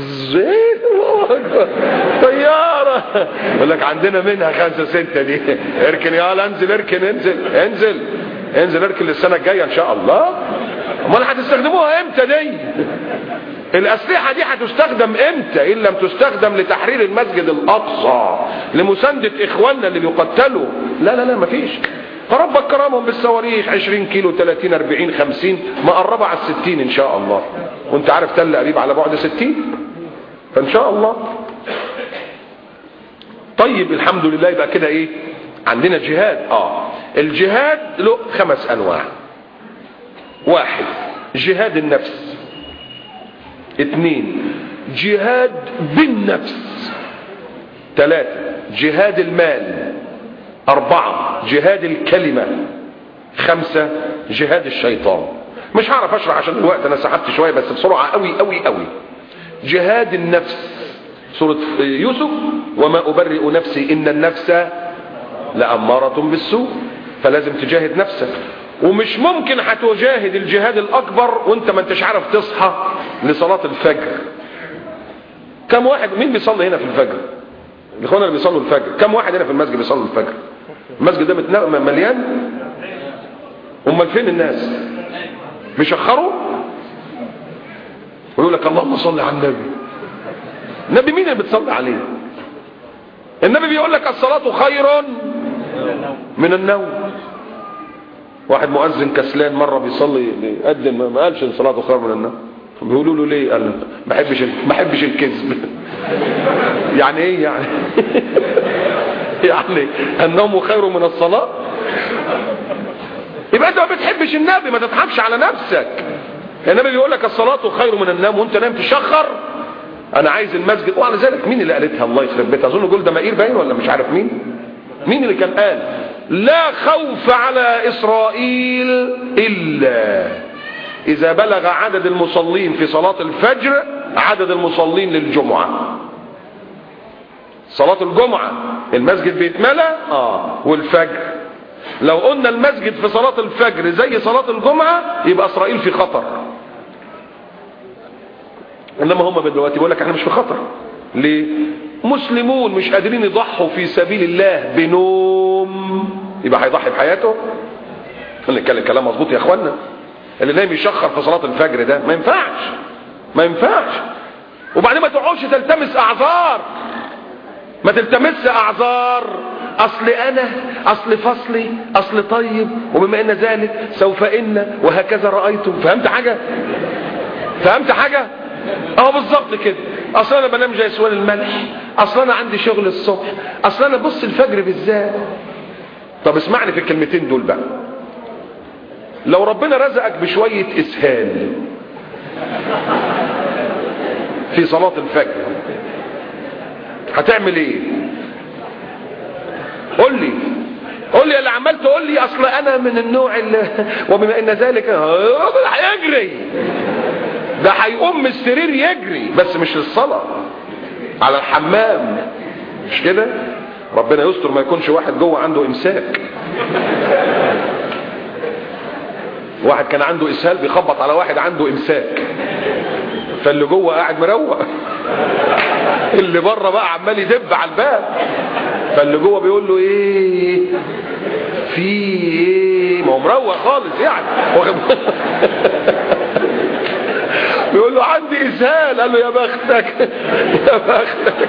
طيارة يقول لك عندنا منها خمسة ستة دي اركن يا انزل اركن انزل انزل انزل اركن للسنة الجاية ان شاء الله امال هتستخدموها امتى دي الاسلحة دي هتستخدم امتى ان لم تستخدم لتحرير المسجد الاقصى لمساندة اخواننا اللي بيقتلوا لا لا لا مفيش فربك كرمهم بالصواريخ 20 كيلو 30 40 50 مقربة على الستين ان شاء الله وانت عارف تل قريب على بعد 60 فان شاء الله طيب الحمد لله يبقى كده ايه عندنا جهاد اه الجهاد له خمس انواع واحد جهاد النفس اثنين جهاد بالنفس ثلاثة جهاد المال أربعة جهاد الكلمة خمسة جهاد الشيطان مش هعرف أشرح عشان الوقت أنا سحبت شوية بس بسرعة قوي قوي قوي جهاد النفس سورة يوسف وما أبرئ نفسي إن النفس لأمارة بالسوء فلازم تجاهد نفسك ومش ممكن هتجاهد الجهاد الأكبر وانت ما انتش عارف تصحى لصلاة الفجر كم واحد مين بيصلي هنا في الفجر الاخوان اللي بيصلوا الفجر كم واحد هنا في المسجد بيصلوا الفجر المسجد ده متنا... مليان امال فين الناس بيشخروا ويقول لك اللهم صل على النبي النبي مين اللي بتصلي عليه النبي بيقول لك الصلاة خير من النوم واحد مؤذن كسلان مرة بيصلي بيقدم ما قالش الصلاة خير من النوم بيقولوا له ليه قال ما بحبش ما بحبش الكذب يعني ايه يعني يعني النوم خير من الصلاة يبقى انت ما بتحبش النبي ما تضحكش على نفسك النبي بيقول لك الصلاة خير من النوم وانت نايم تشخر انا عايز المسجد وعلى ذلك مين اللي قالتها الله يخرب بيتها اظن جولدا مائير باين ولا مش عارف مين مين اللي كان قال لا خوف على اسرائيل الا اذا بلغ عدد المصلين في صلاة الفجر عدد المصلين للجمعة صلاة الجمعة المسجد بيتملى اه والفجر لو قلنا المسجد في صلاة الفجر زي صلاة الجمعة يبقى اسرائيل في خطر انما هم دلوقتي بيقول لك احنا مش في خطر ليه مسلمون مش قادرين يضحوا في سبيل الله بنوم يبقى هيضحي بحياته نتكلم كلام مظبوط يا اخوانا اللي نايم يشخر في صلاه الفجر ده ما ينفعش ما ينفعش وبعدين ما تقعدش تلتمس اعذار ما تلتمس اعذار اصل انا اصل فصلي اصل طيب وبما ان ذلك سوف ان وهكذا رايتم فهمت حاجه فهمت حاجه اه بالظبط كده اصل انا بنام زي سوال الملح اصل انا عندي شغل الصبح اصل انا بص الفجر بالذات طب اسمعني في الكلمتين دول بقى لو ربنا رزقك بشوية اسهال في صلاة الفجر هتعمل ايه قول لي قول لي اللي عمال تقول لي اصل انا من النوع اللي وبما ان ذلك هيجري ده هيقوم من السرير يجري بس مش للصلاة على الحمام مش كده ربنا يستر ما يكونش واحد جوه عنده امساك واحد كان عنده اسهال بيخبط على واحد عنده امساك فاللي جوه قاعد مروق اللي بره بقى عمال يدب على الباب فاللي جوه بيقول له ايه في ايه ما هو مروق خالص يعني بيقول له عندي اسهال قال له يا بختك يا بختك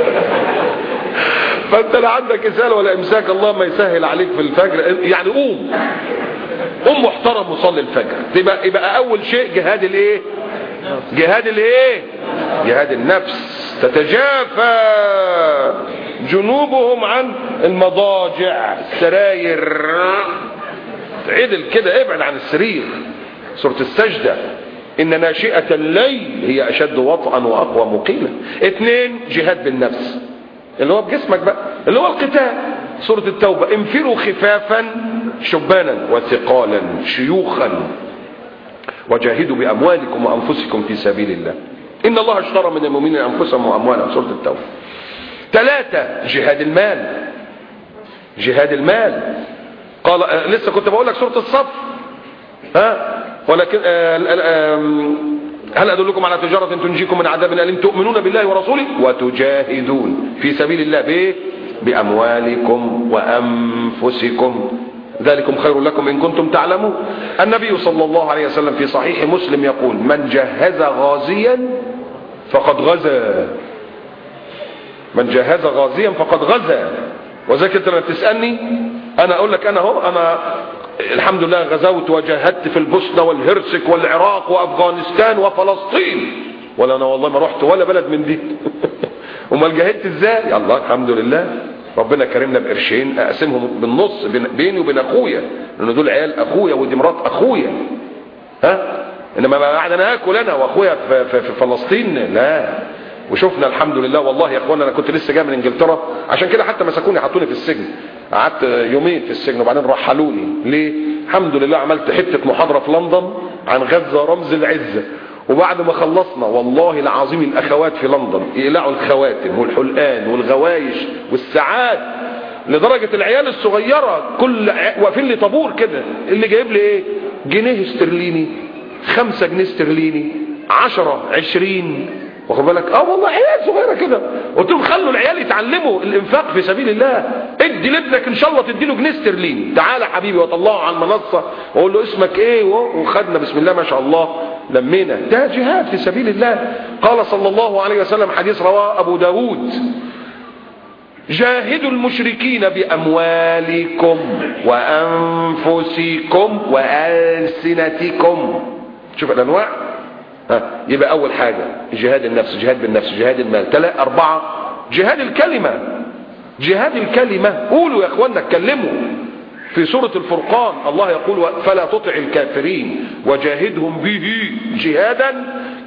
فانت لا عندك اسهال ولا امساك الله ما يسهل عليك في الفجر يعني قوم قوم محترم وصلي الفجر يبقى يبقى اول شيء جهاد الايه جهاد الايه جهاد النفس تتجافى جنوبهم عن المضاجع السراير عدل كده ابعد عن السرير سورة السجدة ان ناشئة الليل هي اشد وطئا واقوى مقيلة اثنين جهاد بالنفس اللي هو بجسمك بقى اللي هو القتال سورة التوبة انفروا خفافا شبانا وثقالا شيوخا وجاهدوا بأموالكم وأنفسكم في سبيل الله إن الله اشترى من المؤمنين أنفسهم وأموالهم سورة التوبة ثلاثة جهاد المال جهاد المال قال آه لسه كنت بقول لك سورة الصف ها ولكن آه آه هل أدلكم على تجارة تنجيكم من عذاب أليم تؤمنون بالله ورسوله وتجاهدون في سبيل الله بإيه بأموالكم وأنفسكم ذلكم خير لكم إن كنتم تعلمون النبي صلى الله عليه وسلم في صحيح مسلم يقول من جهز غازيا فقد غزا من جهز غازيا فقد غزا وذلك انت لما تسألني انا اقول لك انا اهو انا الحمد لله غزوت وجاهدت في البوسنة والهرسك والعراق وافغانستان وفلسطين ولا انا والله ما رحت ولا بلد من دي امال جاهدت ازاي الله الحمد لله ربنا كرمنا بقرشين اقسمهم بالنص بيني وبين اخويا لان دول عيال اخويا ودي مرات اخويا ها انما بعد انا اكل انا واخويا في, في, في فلسطين لا وشفنا الحمد لله والله يا اخوانا انا كنت لسه جاي من انجلترا عشان كده حتى مسكوني حطوني في السجن قعدت يومين في السجن وبعدين رحلوني ليه الحمد لله عملت حته محاضره في لندن عن غزه رمز العزه وبعد ما خلصنا والله العظيم الاخوات في لندن يقلعوا الخواتم والحلقان والغوايش والساعات لدرجة العيال الصغيرة كل واقفين لي طابور كده اللي جايب لي ايه جنيه استرليني خمسة جنيه استرليني عشرة عشرين واخد بالك اه والله عيال صغيره كده قلت لهم خلوا العيال يتعلموا الانفاق في سبيل الله ادي لابنك ان شاء الله تدي له جنيه استرليني تعالى حبيبي وطلعه على المنصه واقول له اسمك ايه وخدنا بسم الله ما شاء الله لمينا ده جهاد في سبيل الله قال صلى الله عليه وسلم حديث رواه ابو داود جاهدوا المشركين باموالكم وانفسكم والسنتكم شوف الانواع ها يبقى اول حاجة جهاد النفس جهاد بالنفس جهاد المال ثلاثة اربعة جهاد الكلمة جهاد الكلمة قولوا يا اخوانا اتكلموا في سورة الفرقان الله يقول فلا تطع الكافرين وجاهدهم به جهادا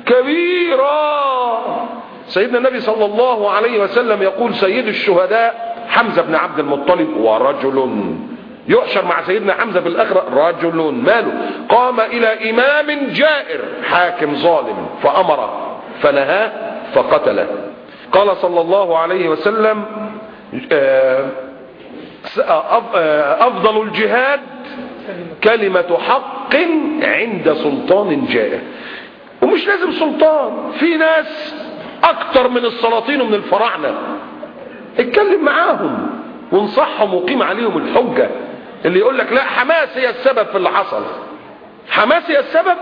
كبيرا سيدنا النبي صلى الله عليه وسلم يقول سيد الشهداء حمزة بن عبد المطلب ورجل يحشر مع سيدنا حمزة بالآخرة رجل ماله قام إلى إمام جائر حاكم ظالم فأمره فنهاه فقتله قال صلى الله عليه وسلم أفضل الجهاد كلمة حق عند سلطان جائر ومش لازم سلطان في ناس أكتر من السلاطين ومن الفراعنة اتكلم معاهم وانصحهم وقيم عليهم الحجة اللي يقول لك لا حماس هي السبب في اللي حصل حماس هي السبب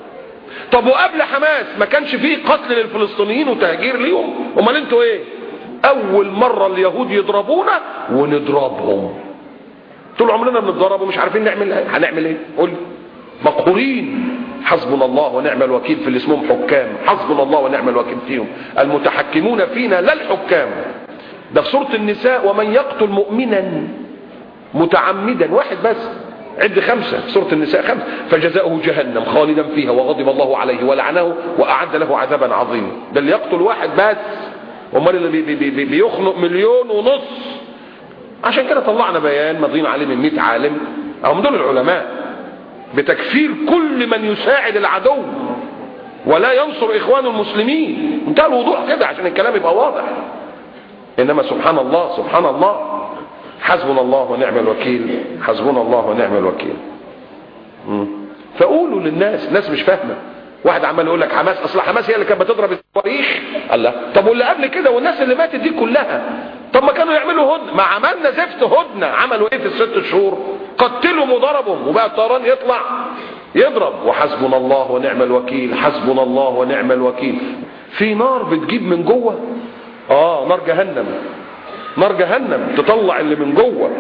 طب وقبل حماس ما كانش فيه قتل للفلسطينيين وتهجير ليهم امال انتوا ايه اول مرة اليهود يضربونا ونضربهم طول عمرنا بنتضرب ومش عارفين نعمل ايه هنعمل ايه قول مقهورين حسبنا الله ونعم الوكيل في اللي اسمهم حكام حسبنا الله ونعم الوكيل فيهم المتحكمون فينا لا الحكام ده في سورة النساء ومن يقتل مؤمنا متعمدا واحد بس عد خمسة في سورة النساء خمسة فجزاؤه جهنم خالدا فيها وغضب الله عليه ولعنه وأعد له عذابا عظيما ده اللي يقتل واحد بس امال اللي بي بي بي بيخنق مليون ونص عشان كده طلعنا بيان مضينا عليه من 100 عالم هم دول العلماء بتكفير كل من يساعد العدو ولا ينصر اخوان المسلمين انتهى الوضوح كده عشان الكلام يبقى واضح انما سبحان الله سبحان الله حسبنا الله ونعم الوكيل حسبنا الله ونعم الوكيل مم. فقولوا للناس الناس مش فاهمه واحد عمال يقول لك حماس اصل حماس هي اللي كانت بتضرب الصواريخ الله طب واللي قبل كده والناس اللي ماتت دي كلها طب ما كانوا يعملوا هدنه ما عملنا زفت هدنه عملوا ايه في الست شهور قتلهم وضربهم وبقى الطيران يطلع يضرب وحسبنا الله ونعم الوكيل حسبنا الله ونعم الوكيل في نار بتجيب من جوه اه نار جهنم نار جهنم تطلع اللي من جوه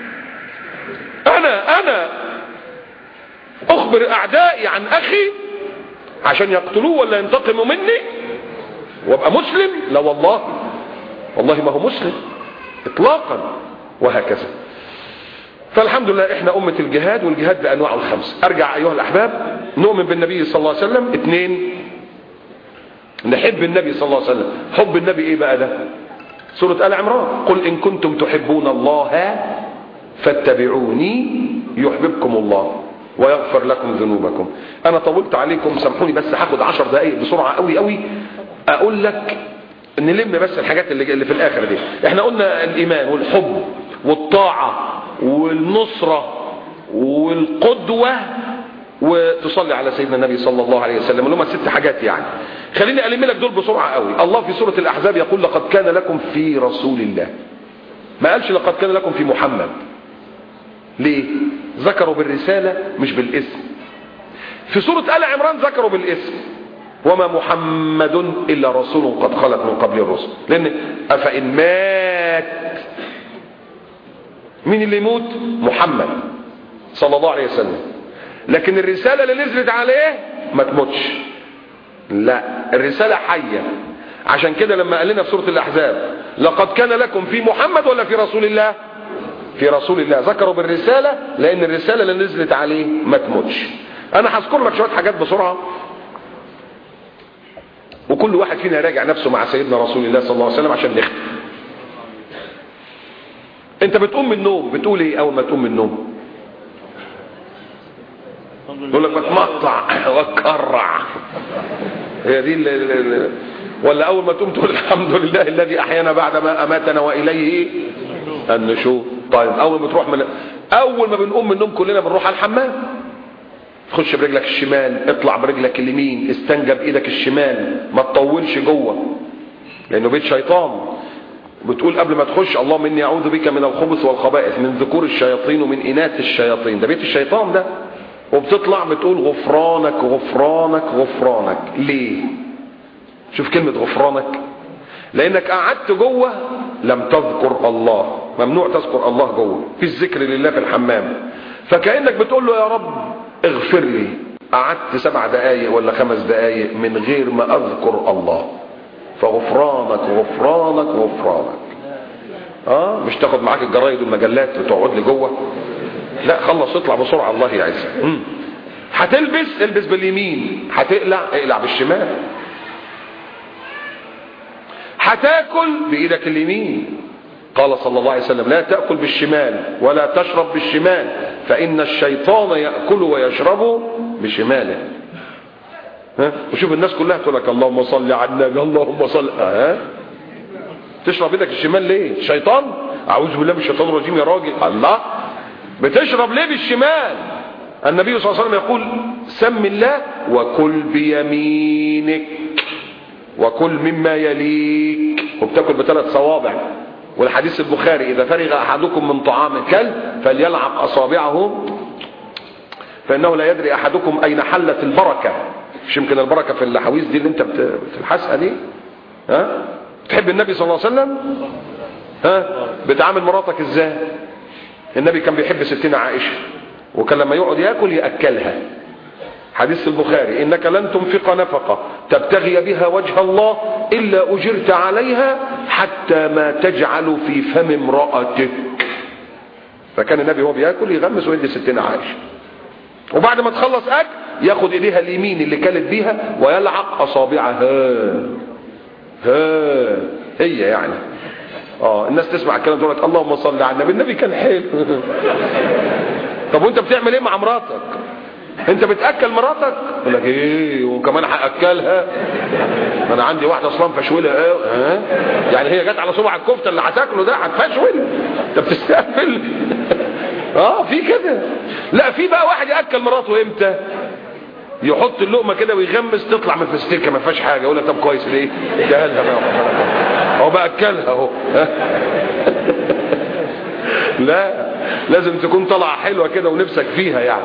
انا انا اخبر اعدائي عن اخي عشان يقتلوه ولا ينتقموا مني وابقى مسلم لا والله والله ما هو مسلم اطلاقا وهكذا فالحمد لله احنا امة الجهاد والجهاد بانواعه الخمس ارجع ايها الاحباب نؤمن بالنبي صلى الله عليه وسلم اثنين نحب النبي صلى الله عليه وسلم حب النبي ايه بقى ده سورة آل عمران قل ان كنتم تحبون الله فاتبعوني يحببكم الله ويغفر لكم ذنوبكم انا طولت عليكم سامحوني بس هاخد عشر دقايق بسرعة قوي قوي اقول لك نلم بس الحاجات اللي, اللي في الاخر دي احنا قلنا الايمان والحب والطاعة والنصرة والقدوة وتصلي على سيدنا النبي صلى الله عليه وسلم اللي هم ست حاجات يعني خليني ألم لك دول بسرعة قوي الله في سورة الأحزاب يقول لقد كان لكم في رسول الله ما قالش لقد كان لكم في محمد ليه ذكروا بالرسالة مش بالاسم في سورة آل عمران ذكروا بالاسم وما محمد إلا رسول قد خلت من قبل الرسل لأن أفإن مات مين اللي يموت محمد صلى الله عليه وسلم لكن الرسالة اللي نزلت عليه ما تموتش لا الرسالة حية عشان كده لما قال لنا في سورة الأحزاب لقد كان لكم في محمد ولا في رسول الله في رسول الله ذكروا بالرسالة لأن الرسالة اللي نزلت عليه ما تموتش أنا هذكر لك شوية حاجات بسرعة وكل واحد فينا يراجع نفسه مع سيدنا رسول الله صلى الله عليه وسلم عشان نختم انت بتقوم من النوم بتقول ايه اول ما تقوم من النوم يقول لك بتمقطع واتكرع هي دي ال ال ولا اول ما تقوم تقول الحمد لله الذي احيانا بعد ما اماتنا واليه النشور طيب اول ما تروح من اول ما بنقوم من النوم كلنا بنروح على الحمام تخش برجلك الشمال اطلع برجلك اليمين استنجى بايدك الشمال ما تطولش جوه لانه بيت شيطان بتقول قبل ما تخش اللهم اني اعوذ بك من الخبث والخبائث من ذكور الشياطين ومن اناث الشياطين ده بيت الشيطان ده وبتطلع بتقول غفرانك غفرانك غفرانك ليه شوف كلمة غفرانك لانك قعدت جوه لم تذكر الله ممنوع تذكر الله جوه في الذكر لله في الحمام فكأنك بتقول له يا رب اغفر لي قعدت سبع دقايق ولا خمس دقايق من غير ما اذكر الله فغفرانك غفرانك غفرانك اه مش تاخد معاك الجرايد والمجلات وتقعد لي جوه لا خلص اطلع بسرعه الله يعزك هتلبس البس باليمين هتقلع اقلع بالشمال هتاكل بايدك اليمين قال صلى الله عليه وسلم لا تأكل بالشمال ولا تشرب بالشمال فإن الشيطان يأكل ويشرب بشماله ها وشوف الناس كلها تقول لك اللهم صل على النبي اللهم صل ها تشرب ايدك الشمال ليه شيطان اعوذ بالله من الشيطان الرجيم يا راجل الله بتشرب ليه بالشمال النبي صلى الله عليه وسلم يقول سم الله وكل بيمينك وكل مما يليك وبتاكل بثلاث صوابع والحديث البخاري اذا فرغ احدكم من طعام كل فليلعق اصابعه فانه لا يدري احدكم اين حلت البركه مش يمكن البركه في الحويز دي اللي انت بتلحسها دي ها تحب النبي صلى الله عليه وسلم ها بتعامل مراتك ازاي النبي كان بيحب ستنا عائشة وكان لما يقعد ياكل يأكلها حديث البخاري انك لن تنفق نفقة تبتغي بها وجه الله الا اجرت عليها حتى ما تجعل في فم امرأتك فكان النبي هو بياكل يغمس ويدي ستنا عائشة وبعد ما تخلص اكل ياخد ايديها اليمين اللي كانت بيها ويلعق اصابعها ها هي يعني اه الناس تسمع الكلام تقول لك اللهم صل على النبي النبي كان حلو طب وانت بتعمل ايه مع مراتك انت بتاكل مراتك يقول لك ايه وكمان هاكلها ما انا عندي واحده اصلا فشوله ايه ها يعني هي جت على صبع الكفته اللي هتاكله ده هتفشول انت بتستقبل اه في كده لا في بقى واحد ياكل مراته امتى يحط اللقمه كده ويغمس تطلع من الفستيكه ما فيهاش حاجه يقول لك طب كويس ليه اديها لها بقى هو بقى اكلها اهو لا لازم تكون طالعه حلوه كده ونفسك فيها يعني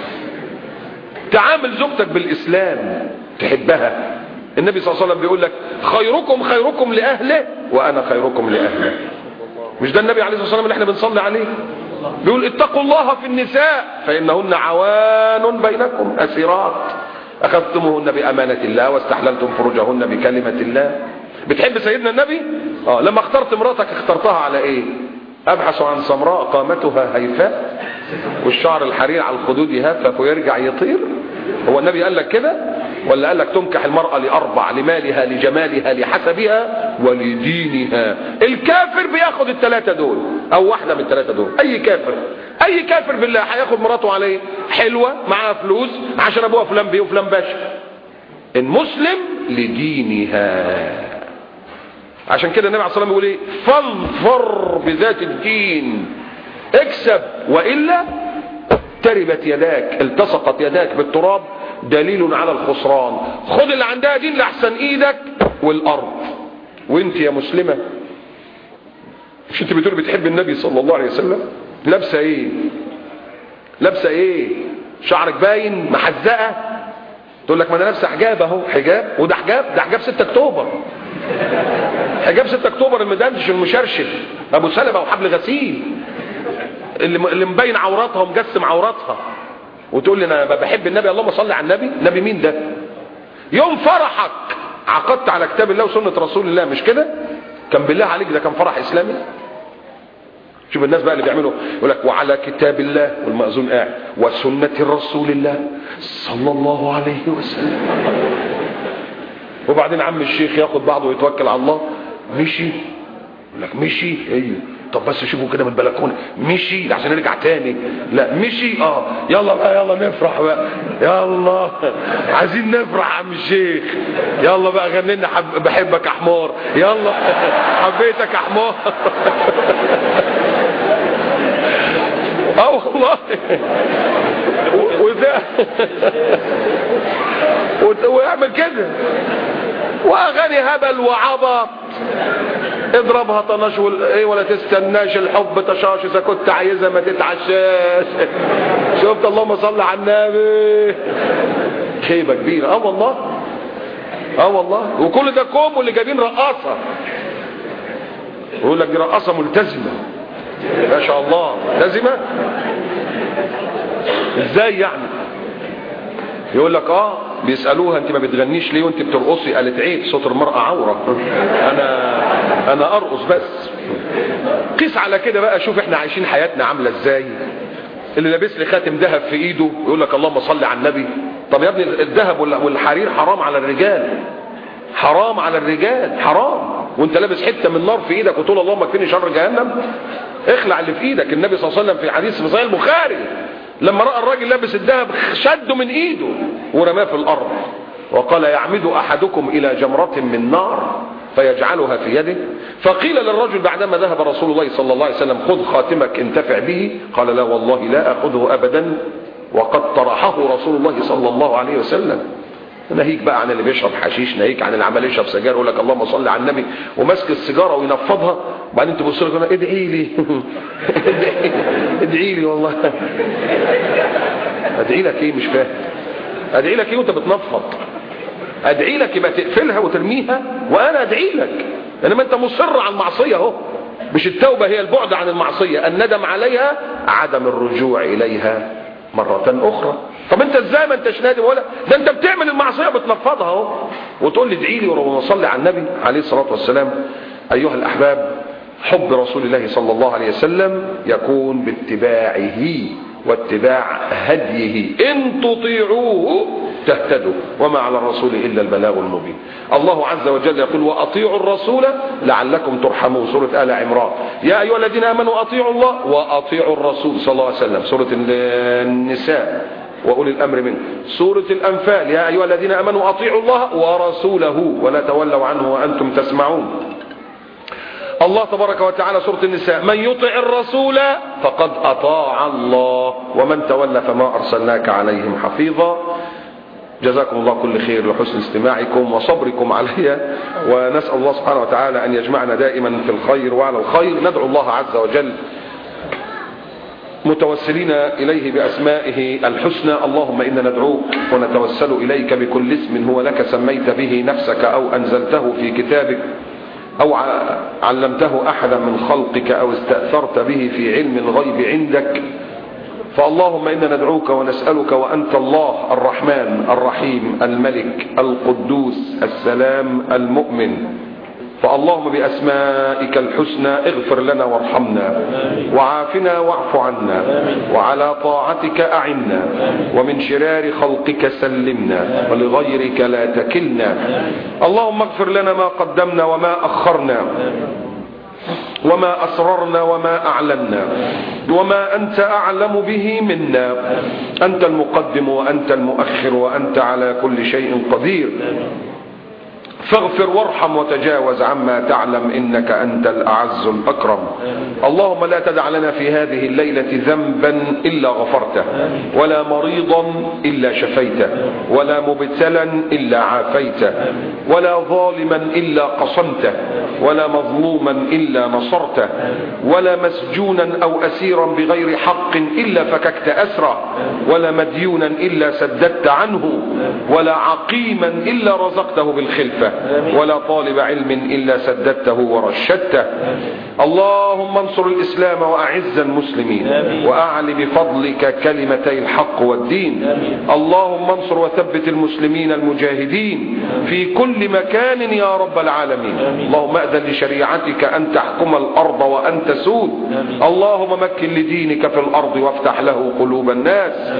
تعامل زوجتك بالاسلام تحبها النبي صلى الله عليه وسلم بيقول لك خيركم خيركم لاهله وانا خيركم لاهله مش ده النبي عليه الصلاه والسلام اللي احنا بنصلي عليه بيقول اتقوا الله في النساء فانهن عوان بينكم اسيرات اخذتموهن بامانه الله واستحللتم فروجهن بكلمه الله بتحب سيدنا النبي اه لما اخترت مراتك اخترتها على ايه ابحث عن سمراء قامتها هيفاء والشعر الحرير على الخدود يهفف ويرجع يطير هو النبي قال لك كده ولا قال لك تنكح المرأة لأربع لمالها لجمالها لحسبها ولدينها الكافر بياخد الثلاثة دول او واحدة من الثلاثة دول اي كافر اي كافر بالله هياخد مراته عليه حلوة معاها فلوس عشان ابوها فلان بيه وفلان باشا المسلم لدينها عشان كده النبي عليه الصلاه والسلام بيقول ايه فانفر بذات الدين اكسب والا تربت يداك التصقت يداك بالتراب دليل على الخسران خد اللي عندها دين لاحسن ايدك والارض وانت يا مسلمه مش انت بتقول بتحب النبي صلى الله عليه وسلم لابسه ايه لابسه ايه شعرك باين محزقه تقول لك ما انا لابسه حجاب اهو حجاب وده حجاب ده حجاب 6 اكتوبر حجاب 6 اكتوبر المدندش المشرشف ابو سلمة وحبل غسيل اللي اللي مبين عوراتها ومجسم عوراتها وتقول لي انا بحب النبي اللهم صل على النبي النبي مين ده يوم فرحك عقدت على كتاب الله وسنة رسول الله مش كده كان بالله عليك ده كان فرح اسلامي شوف الناس بقى اللي بيعملوا يقول لك وعلى كتاب الله والمأذون قاعد وسنة رسول الله صلى الله عليه وسلم وبعدين عم الشيخ ياخد بعضه ويتوكل على الله مشي يقول لك مشي ايوه طب بس شوفوا كده من البلكونه مشي عشان نرجع تاني لا مشي اه يلا بقى يلا نفرح بقى يلا عايزين نفرح يا عم الشيخ يلا بقى غني لنا حب... بحبك يا حمار يلا حبيتك يا حمار اه والله وده ويعمل كده واغاني هبل وعبط اضربها طناش وال... ايه ولا تستناش الحب تشاش اذا كنت عايزها ما تتعشاش شفت اللهم صل على النبي خيبه كبيره اه والله اه والله وكل ده كوم واللي جايبين رقاصه يقول لك دي رقاصه ملتزمه ما شاء الله ملتزمه ازاي يعني يقول لك اه بيسالوها انت ما بتغنيش ليه وانت بترقصي قالت عيب صوت المراه عوره انا انا ارقص بس قيس على كده بقى شوف احنا عايشين حياتنا عامله ازاي اللي لابس لي خاتم ذهب في ايده يقول لك اللهم صل على النبي طب يا ابني الذهب والحرير حرام على الرجال حرام على الرجال حرام وانت لابس حته من نار في ايدك وتقول اللهم اكفني شر جهنم اخلع اللي في ايدك النبي صلى الله عليه وسلم في حديث في صحيح البخاري لما راى الراجل لابس الذهب شده من ايده ورماه في الارض وقال يعمد احدكم الى جمره من نار فيجعلها في يده فقيل للرجل بعدما ذهب رسول الله صلى الله عليه وسلم خذ خاتمك انتفع به قال لا والله لا اخذه ابدا وقد طرحه رسول الله صلى الله عليه وسلم ناهيك بقى عن اللي بيشرب حشيش ناهيك عن اللي عمال يشرب سجاير يقول لك اللهم صل على النبي وماسك السيجاره وينفضها وبعدين تبص له ادعي لي ادعي لي والله ادعي لك ايه مش فاهم ادعي لك ايه وانت بتنفض ادعي لك يبقى تقفلها وترميها وانا ادعي لك انما انت مصر على المعصيه اهو مش التوبه هي البعد عن المعصيه الندم عليها عدم الرجوع اليها مرة أخرى طب أنت إزاي ما أنتش نادم ولا ده أنت بتعمل المعصية بتنفضها أهو وتقول لي ادعي لي ونصلي على النبي عليه الصلاة والسلام أيها الأحباب حب رسول الله صلى الله عليه وسلم يكون باتباعه واتباع هديه إن تطيعوه تهتدوا وما على الرسول إلا البلاغ المبين الله عز وجل يقول وأطيعوا الرسول لعلكم ترحمون سورة آل عمران يا أيها الذين آمنوا أطيعوا الله وأطيعوا الرسول صلى الله عليه وسلم سورة النساء وأولي الأمر منه سورة الأنفال يا أيها الذين آمنوا أطيعوا الله ورسوله ولا تولوا عنه وأنتم تسمعون الله تبارك وتعالى سورة النساء من يطع الرسول فقد أطاع الله ومن تولى فما أرسلناك عليهم حفيظا جزاكم الله كل خير لحسن استماعكم وصبركم علي ونسأل الله سبحانه وتعالى أن يجمعنا دائما في الخير وعلى الخير ندعو الله عز وجل متوسلين إليه بأسمائه الحسنى اللهم إنا ندعوك ونتوسل إليك بكل اسم هو لك سميت به نفسك أو أنزلته في كتابك أو علمته أحدا من خلقك أو استأثرت به في علم الغيب عندك فاللهم إنا ندعوك ونسألك وأنت الله الرحمن الرحيم الملك القدوس السلام المؤمن فاللهم بأسمائك الحسنى اغفر لنا وارحمنا وعافنا واعف عنا وعلى طاعتك أعنا ومن شرار خلقك سلمنا ولغيرك لا تكلنا اللهم اغفر لنا ما قدمنا وما أخرنا وما أسررنا وما أعلنا وما أنت أعلم به منا أنت المقدم وأنت المؤخر وأنت على كل شيء قدير فاغفر وارحم وتجاوز عما تعلم إنك أنت الأعز الأكرم اللهم لا تدع لنا في هذه الليلة ذنبا إلا غفرته ولا مريضا إلا شفيته ولا مبتلا إلا عافيته ولا ظالما إلا قصمته ولا مظلوما إلا نصرته ولا مسجونا أو أسيرا بغير حق إلا فككت أسره ولا مديونا إلا سددت عنه ولا عقيما إلا رزقته بالخلفة ولا طالب علم إلا سددته ورشدته اللهم انصر الإسلام وأعز المسلمين وأعل بفضلك كلمتي الحق والدين اللهم انصر وثبت المسلمين المجاهدين في كل مكان يا رب العالمين اللهم أذن لشريعتك أن تحكم الأرض وأن تسود اللهم مكن لدينك في الأرض وافتح له قلوب الناس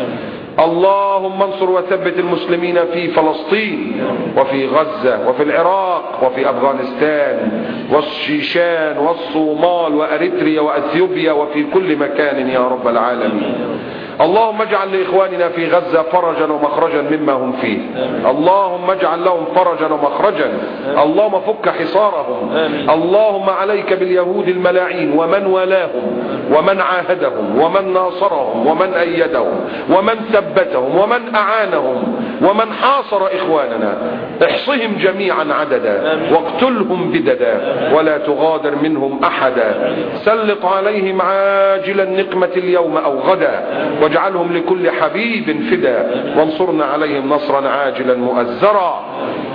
اللهم انصر وثبت المسلمين في فلسطين وفي غزة وفي العراق وفي أفغانستان والشيشان والصومال وأريتريا وأثيوبيا وفي كل مكان يا رب العالمين اللهم اجعل لإخواننا في غزة فرجا ومخرجا مما هم فيه اللهم اجعل لهم فرجا ومخرجا اللهم فك حصارهم اللهم عليك باليهود الملاعين ومن والاهم ومن عاهدهم ومن ناصرهم ومن أيدهم ومن ثبتهم ومن أعانهم ومن حاصر إخواننا احصهم جميعا عددا واقتلهم بددا ولا تغادر منهم أحدا سلط عليهم عاجل النقمة اليوم أو غدا واجعلهم لكل حبيب فدا وانصرنا عليهم نصرا عاجلا مؤزرا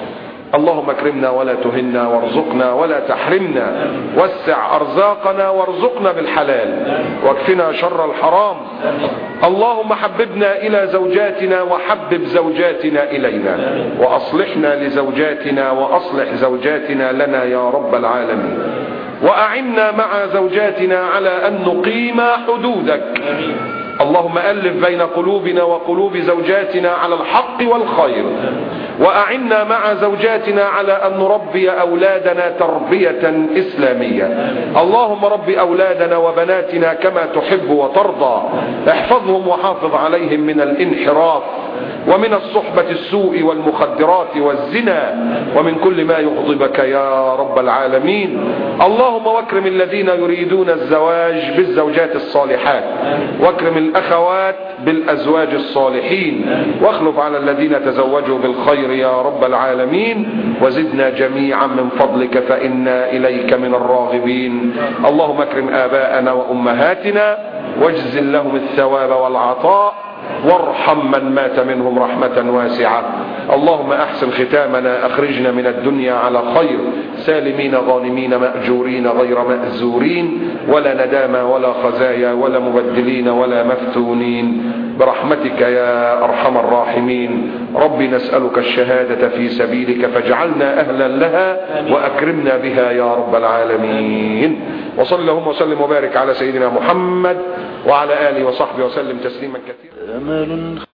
اللهم اكرمنا ولا تهنا وارزقنا ولا تحرمنا وسع ارزاقنا وارزقنا بالحلال واكفنا شر الحرام اللهم حببنا الى زوجاتنا وحبب زوجاتنا الينا واصلحنا لزوجاتنا واصلح زوجاتنا لنا يا رب العالمين واعنا مع زوجاتنا على ان نقيم حدودك اللهم ألف بين قلوبنا وقلوب زوجاتنا على الحق والخير وأعنا مع زوجاتنا على أن نربي أولادنا تربية إسلامية اللهم رب أولادنا وبناتنا كما تحب وترضى احفظهم وحافظ عليهم من الانحراف ومن الصحبة السوء والمخدرات والزنا ومن كل ما يغضبك يا رب العالمين اللهم واكرم الذين يريدون الزواج بالزوجات الصالحات واكرم الأخوات بالأزواج الصالحين واخلف على الذين تزوجوا بالخير يا رب العالمين وزدنا جميعا من فضلك فإنا إليك من الراغبين اللهم اكرم آباءنا وأمهاتنا واجزل لهم الثواب والعطاء وارحم من مات منهم رحمة واسعة اللهم أحسن ختامنا أخرجنا من الدنيا على خير سالمين غانمين مأجورين غير مأزورين ولا ندامة ولا خزايا ولا مبدلين ولا مفتونين برحمتك يا أرحم الراحمين رب نسألك الشهادة في سبيلك فاجعلنا أهلا لها وأكرمنا بها يا رب العالمين وصل اللهم وسلم وبارك على سيدنا محمد وعلى آله وصحبه وسلم تسليما كثيرا أمل